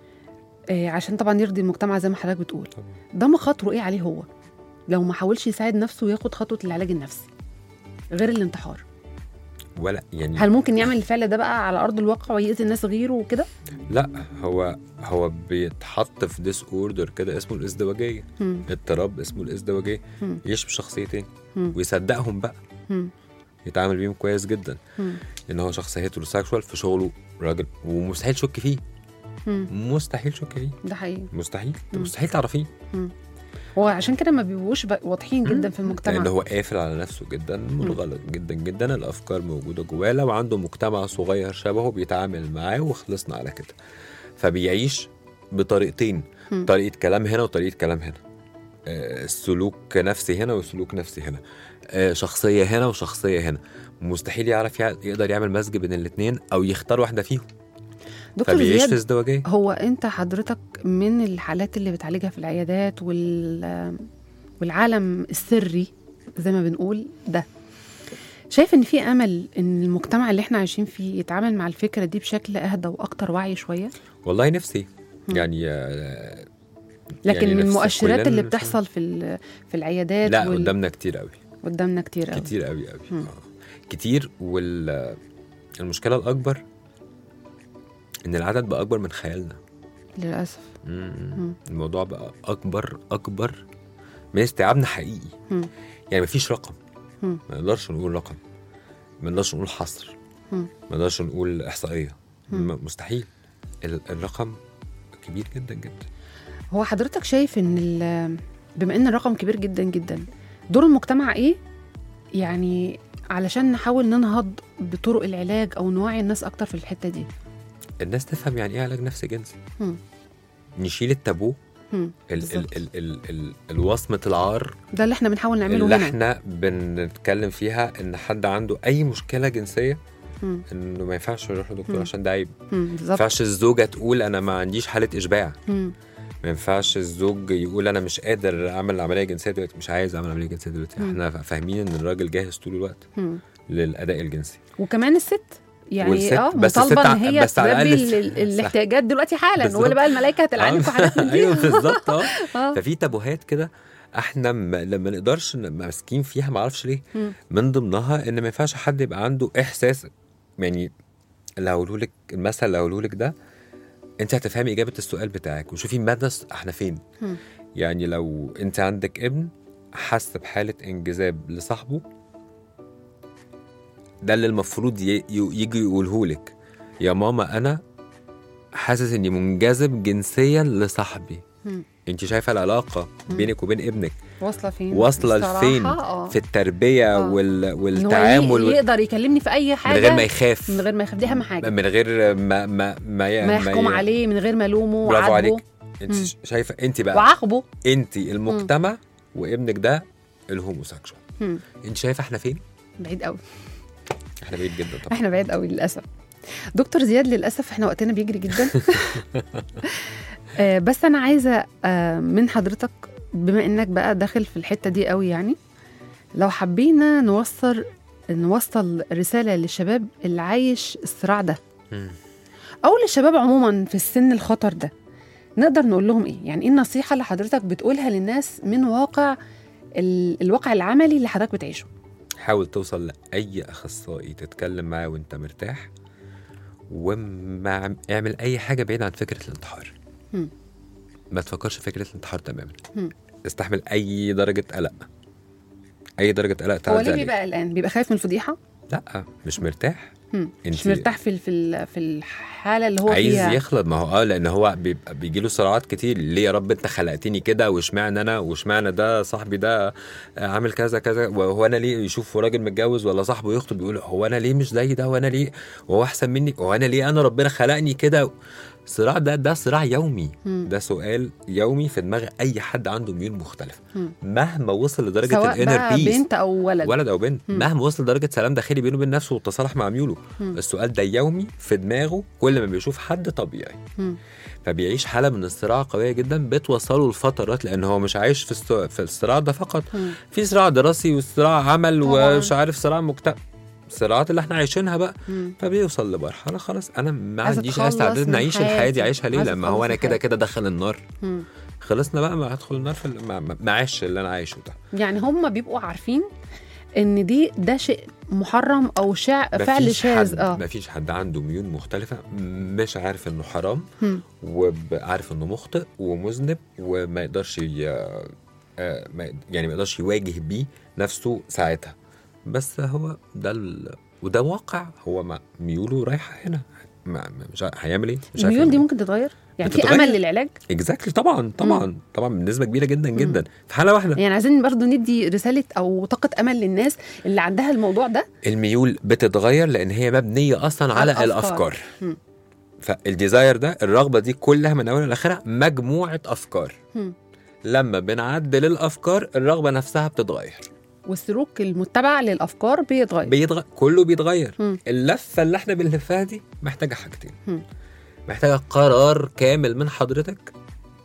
آه، عشان طبعا يرضي المجتمع زي ما حضرتك بتقول ده مخاطره ايه عليه هو لو ما حاولش يساعد نفسه وياخد خطوه العلاج النفسي غير الانتحار ولا يعني هل ممكن يعمل الفعل ده بقى على ارض الواقع ويأذي الناس غيره وكده لا هو هو بيتحط في ديس اوردر كده اسمه الازدواجيه مم. اضطراب اسمه الازدواجيه مم. يعيش بشخصيتين مم. ويصدقهم بقى مم. يتعامل بيهم كويس جدا مم. ان هو شخص هيتروسيكشوال في شغله راجل ومستحيل تشك فيه مم. مستحيل تشك فيه ده حقيقي مستحيل مم. مستحيل تعرفيه هو عشان كده ما بيبقوش بقى واضحين جدا في المجتمع لان هو قافل على نفسه جدا منغلق جدا جدا الافكار موجوده جواه لو عنده مجتمع صغير شبهه بيتعامل معاه وخلصنا على كده فبيعيش بطريقتين مم. طريقه كلام هنا وطريقه كلام هنا آه، سلوك نفسي هنا وسلوك نفسي هنا آه، شخصيه هنا وشخصيه هنا مستحيل يعرف يع- يقدر يعمل مزج بين الاثنين او يختار واحده فيهم دكتور فبيعيش في زياد ازدواجيه هو انت حضرتك من الحالات اللي بتعالجها في العيادات وال والعالم السري زي ما بنقول ده شايف ان في امل ان المجتمع اللي احنا عايشين فيه يتعامل مع الفكره دي بشكل اهدى واكتر وعي شويه والله نفسي مم. يعني آه، لكن يعني من نفسي المؤشرات كلنا اللي نفسي. بتحصل في ال- في العيادات لا وال- قدامنا كتير قوي قدامنا كتير قوي كتير قوي قوي مم. آه. كتير وال المشكله الاكبر ان العدد بقى اكبر من خيالنا للاسف مم. مم. الموضوع بقى اكبر اكبر من استيعابنا حقيقي مم. يعني مفيش رقم مم. ما نقدرش نقول رقم ما نقدرش نقول حصر مم. ما نقدرش نقول احصائيه مم. م- مستحيل ال- الرقم كبير جدا جدا هو حضرتك شايف ان ال- بما ان الرقم كبير جدا جدا دور المجتمع ايه يعني علشان نحاول ننهض بطرق العلاج او نوعي الناس اكتر في الحته دي الناس تفهم يعني ايه علاج نفسي جنسي مم. نشيل التابو مم. ال بالظبط. ال ال ال ال الوصمه العار ده اللي احنا بنحاول نعمله اللي هنا احنا بنتكلم فيها ان حد عنده اي مشكله جنسيه مم. انه ما ينفعش يروح لدكتور مم. عشان ده عيب مم. ما بالظبط ينفعش الزوجه تقول انا ما عنديش حاله اشباع مم. ما ينفعش الزوج يقول انا مش قادر اعمل عمليه جنسيه دلوقتي مش عايز اعمل عمليه جنسيه دلوقتي مم. احنا فاهمين ان الراجل جاهز طول الوقت مم. للاداء الجنسي وكمان الست يعني والست- اه بس مطالبه الست ان ع- هي بس على تلبي الأقل ال- الست- ال- الاحتياجات دلوقتي حالا بالظبط. ولا بقى الملائكه هتلعنك وحاجات من دي ايوه بالظبط اه آه. ففي تابوهات كده احنا م- لما نقدرش ن- ماسكين فيها ما اعرفش ليه مم. من ضمنها ان ما ينفعش حد يبقى عنده احساس يعني اللي هقوله لك المثل اللي هقوله لك ده انت هتفهمي اجابه السؤال بتاعك وشوفي مدى س- احنا فين مم. يعني لو انت عندك ابن حس بحاله انجذاب لصاحبه ده اللي المفروض ي- ي- يجي يقوله لك يا ماما انا حاسس اني منجذب جنسيا لصاحبي مم. انت شايفه العلاقه مم. بينك وبين ابنك واصله فين واصله الصراحة، لفين اه في التربيه آه. وال... إن هو والتعامل ي- وال- يقدر يكلمني في اي حاجه من غير ما يخاف من غير ما يخاف دي اهم حاجه من غير ما ما ما, ي... ما يحكم ي- عليه من غير ما الومه برافو وعاتبه عليك انت مم. شايفه انت بقى وعاقبه انت المجتمع وابنك ده الهوموسيكشوال مم. انت شايفه احنا فين بعيد قوي احنا بعيد جدا طبعا احنا بعيد قوي للاسف دكتور زياد للاسف احنا وقتنا بيجري جدا آه، بس انا عايزه آه، من حضرتك بما انك بقى داخل في الحته دي قوي يعني لو حبينا نوصل نوصل رساله للشباب اللي عايش الصراع ده مم. او للشباب عموما في السن الخطر ده نقدر نقول لهم ايه يعني ايه النصيحه اللي حضرتك بتقولها للناس من واقع ال- الواقع العملي اللي حضرتك بتعيشه حاول توصل لاي اخصائي تتكلم معاه وانت مرتاح وما اعمل اي حاجه بعيد عن فكره الانتحار مم. ما تفكرش في فكره الانتحار تماما مم. استحمل اي درجه قلق اي درجه قلق هو تعدي ليه عليك بيبقى قلقان بيبقى خايف من الفضيحه لا مش مرتاح مم. مش انت- مرتاح في ال- في ال- في الحاله اللي هو عايز فيها يخلط ما هو اه لان هو بيبقى بيجي له صراعات كتير ليه يا رب انت خلقتني كده واشمعنى انا واشمعنى ده صاحبي ده آه، عامل كذا كذا وهو انا ليه يشوف راجل متجوز ولا صاحبه يخطب يقول هو انا ليه مش زي ده وانا ليه وهو احسن مني وانا ليه انا ربنا خلقني كده الصراع ده ده صراع يومي مم. ده سؤال يومي في دماغ اي حد عنده ميول مختلفه مم. مهما وصل لدرجه سواء الانر بقى بيس بنت او ولد ولد او بنت مم. مهما وصل لدرجه سلام داخلي بينه وبين نفسه والتصالح مع ميوله مم. السؤال ده يومي في دماغه كل ما بيشوف حد طبيعي مم. فبيعيش حاله من الصراع قويه جدا بتوصله لفترات لان هو مش عايش في الص- في الصراع ده فقط مم. في صراع دراسي وصراع عمل طبعاً. ومش عارف صراع مجتمع الصراعات اللي احنا عايشينها بقى مم. فبيوصل لمرحله خلاص انا ما عايز عنديش أتخلص استعداد من نعيش الحياه حياتي. دي عايشها ليه عايز لما أتخلص هو انا من كده حياتي. كده دخل النار مم. خلصنا بقى ما هدخل النار في ال- ما- ما ما عايش اللي انا عايشه ده يعني هم بيبقوا عارفين ان دي ده شيء محرم او شع فعل مفيش شاذ حد اه مفيش حد عنده ميول مختلفة مش عارف انه حرام مم. وعارف انه مخطئ ومذنب وما يقدرش ي... آه، ما- يعني ما يقدرش يواجه بيه نفسه ساعتها بس هو ده ال... وده واقع هو ما ميوله رايحة هنا ما ما- مش عارف- هيعمل ايه؟ مش عارف الميول يعمل دي إيه. ممكن تتغير يعني في بتتغير. امل للعلاج اكزاكتلي طبعا طبعا طبعا بنسبة كبيرة جدا جدا في حالة واحدة يعني عايزين برضو ندي رساله او طاقه امل للناس اللي عندها الموضوع ده الميول بتتغير لان هي مبنيه اصلا على على الأفكار. الافكار مم. فالديزاير ده الرغبه دي كلها من اولها لاخرها مجموعه افكار مم. لما بنعدل الافكار الرغبه نفسها بتتغير والسلوك المتبع للافكار بيتغير بيتغ... كله بيتغير مم. اللفه اللي احنا بنلفها دي محتاجه حاجتين مم. محتاجه قرار كامل من حضرتك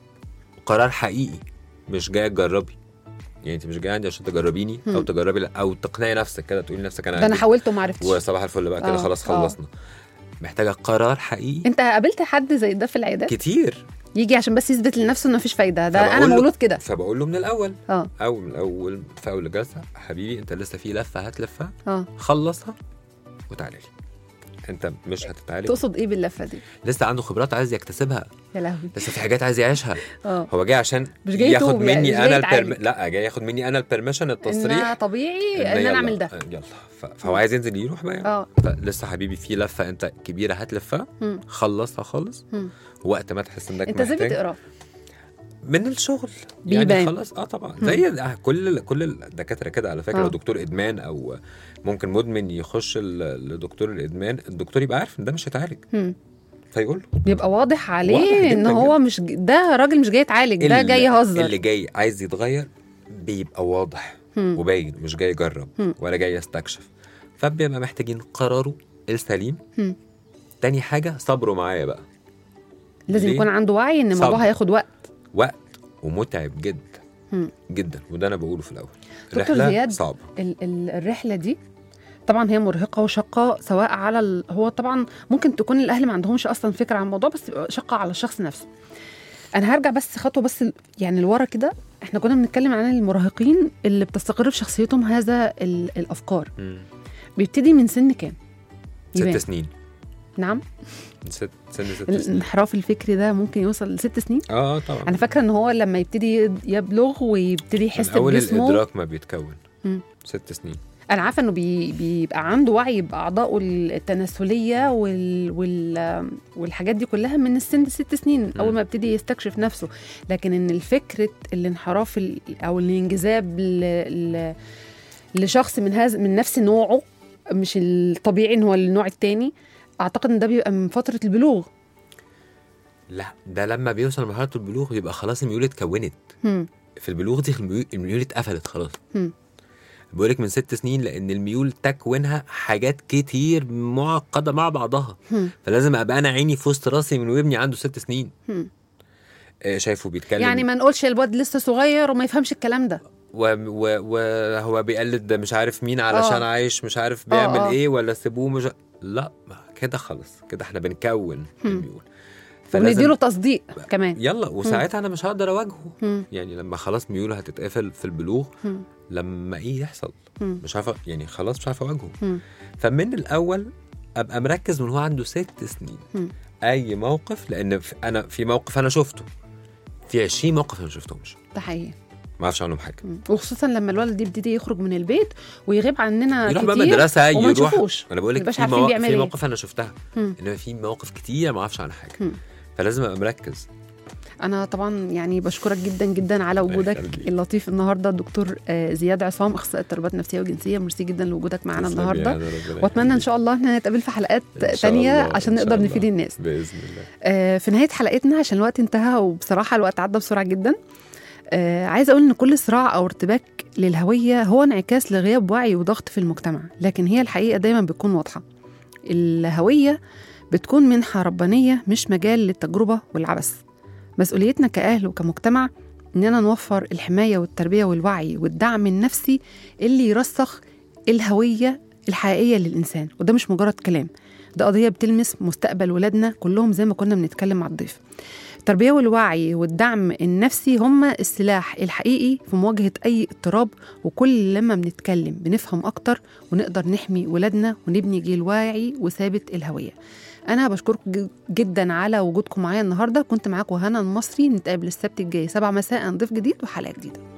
قرار حقيقي مش جاي تجربي يعني انت مش جاي عندي عشان تجربيني او مم. تجربي او تقنعي نفسك كده تقولي لنفسك انا ده انا عندي حاولت وما عرفتش وصباح الفل بقى كده آه، خلاص آه. خلصنا محتاجه قرار حقيقي انت قابلت حد زي ده في العيادات كتير يجي عشان بس يثبت لنفسه انه مفيش فايده ده انا فبقول له- مولود كده فبقول له من الاول اه او من الاول في اول جلسه حبيبي انت لسه في لفه هتلفها اه خلصها وتعالى لي انت مش هتتعالج تقصد ايه باللفه دي لسه عنده خبرات عايز يكتسبها يا لهوي لسه في حاجات عايز يعيشها اه هو جاي عشان مش جاي ياخد يتوب يعني، مني مش جاي انا يتعالج. البرم... لا جاي ياخد مني انا البرميشن انها التصريح طبيعي ان يلا، انا اعمل ده آه، يلا ف... فهو عايز ينزل يروح بقى يعني. اه لسه حبيبي في لفه انت كبيره هتلفها مم. خلصها خالص مم. وقت ما تحس انك انت ازاي محتاج بتقرا من الشغل بيبان. يعني خلاص اه طبعا زي ال- كل كل الدكاتره كده على فكره آه. لو دكتور ادمان او ممكن مدمن يخش ال- لدكتور الادمان الدكتور يبقى عارف ان ده مش هيتعالج مم. فيقول بيبقى واضح عليه واضح ان جداً هو مش ج- ده راجل مش جاي يتعالج ده ال- جاي يهزر اللي جاي عايز يتغير بيبقى واضح مم. وباين مش جاي يجرب مم. ولا جاي يستكشف فبيبقى محتاجين قراره السليم مم. تاني حاجه صبره معايا بقى لازم ليه؟ يكون عنده وعي ان الموضوع صبر. هياخد وقت وقت ومتعب جدا مم. جدا وده انا بقوله في الاول دكتور رحلة زياد، صعبه ال- ال- الرحله دي طبعا هي مرهقه وشاقه سواء على ال... هو طبعا ممكن تكون الاهل ما عندهمش اصلا فكره عن الموضوع بس بيبقى شاقه على الشخص نفسه انا هرجع بس خطوه بس ال- يعني لورا كده احنا كنا بنتكلم عن المراهقين اللي بتستقر في شخصيتهم هذا ال... الافكار مم. بيبتدي من سن كام ست يبان. سنين نعم ست سن ست سنين الانحراف الفكري ده ممكن يوصل لست سنين اه طبعا انا فاكره ان هو لما يبتدي يبلغ ويبتدي من يحس اول بجسمه الادراك ما بيتكون مم. ست سنين انا عارفه انه بي بيبقى عنده وعي باعضائه التناسليه وال وال والحاجات دي كلها من السن ست سنين اول ما يبتدي يستكشف نفسه لكن ان الفكره الانحراف ال- او الانجذاب ل... ل... لشخص من هذا من نفس نوعه مش الطبيعي ان هو النوع التاني اعتقد ان ده بيبقى من فتره البلوغ لا ده لما بيوصل لمرحله البلوغ يبقى خلاص الميول اتكونت هم. في البلوغ دي الميول- الميول اتقفلت خلاص هم. بقولك من ست سنين لان الميول تكوينها حاجات كتير معقده مع بعضها هم. فلازم ابقى انا عيني في وسط راسي من وابني عنده ست سنين هم. آه، شايفه بيتكلم يعني ما نقولش الواد لسه صغير وما يفهمش الكلام ده وهو و... وهو بيقلد مش عارف مين علشان آه. عايش مش عارف بيعمل آه. ايه ولا سيبوه مش لا ما كده خلاص كده احنا بنكون هم. الميول ونديله تصديق كمان يلا وساعتها انا مش هقدر اواجهه هم. يعني لما خلاص ميوله هتتقفل في البلوغ هم. لما ايه يحصل هم. مش عارف يعني خلاص مش عارف اواجهه هم. فمن الاول ابقى مركز من هو عنده ست سنين هم. اي موقف لان في- انا في موقف انا شفته في 20 موقف انا ما شفتهمش ده حقيقي ما اعرفش عنهم حاجه مم. وخصوصا لما الولد يبتدي يخرج من البيت ويغيب عننا يروح كتير بقى مدرسه وما يروح نشوفوش انا بقول لك مبقاش في, عارفين مواقف بيعمل في ايه مواقف انا شفتها مم. انما في مواقف كتير ما اعرفش عنها حاجه مم. فلازم ابقى مركز انا طبعا يعني بشكرك جدا جدا على الله وجودك يخليك. اللطيف النهارده الدكتور آه، زياد عصام اخصائي اضطرابات نفسيه وجنسيه ميرسي جدا لوجودك معانا تسلم النهارده يا هنا، ربنا واتمنى ان يخليك. شاء الله ان نتقابل في حلقات إن شاء تانية الله، عشان إن شاء نقدر الله. نفيد الناس باذن الله آه، في نهايه حلقتنا عشان الوقت انتهى وبصراحه الوقت عدى بسرعه جدا آه، عايزه اقول ان كل صراع او ارتباك للهويه هو انعكاس لغياب وعي وضغط في المجتمع لكن هي الحقيقه دايما بتكون واضحه الهويه بتكون منحه ربانيه مش مجال للتجربه والعبث مسؤوليتنا كاهل وكمجتمع اننا نوفر الحمايه والتربيه والوعي والدعم النفسي اللي يرسخ الهويه الحقيقيه للانسان وده مش مجرد كلام ده قضيه بتلمس مستقبل ولادنا كلهم زي ما كنا بنتكلم مع الضيف التربيه والوعي والدعم النفسي هما السلاح الحقيقي في مواجهه اي اضطراب وكل لما بنتكلم بنفهم اكتر ونقدر نحمي ولادنا ونبني جيل واعي وثابت الهويه انا بشكركم ج- جدا على وجودكم معايا النهارده كنت معاكم هنا المصري نتقابل السبت الجاي 7 مساء ضيف جديد وحلقه جديده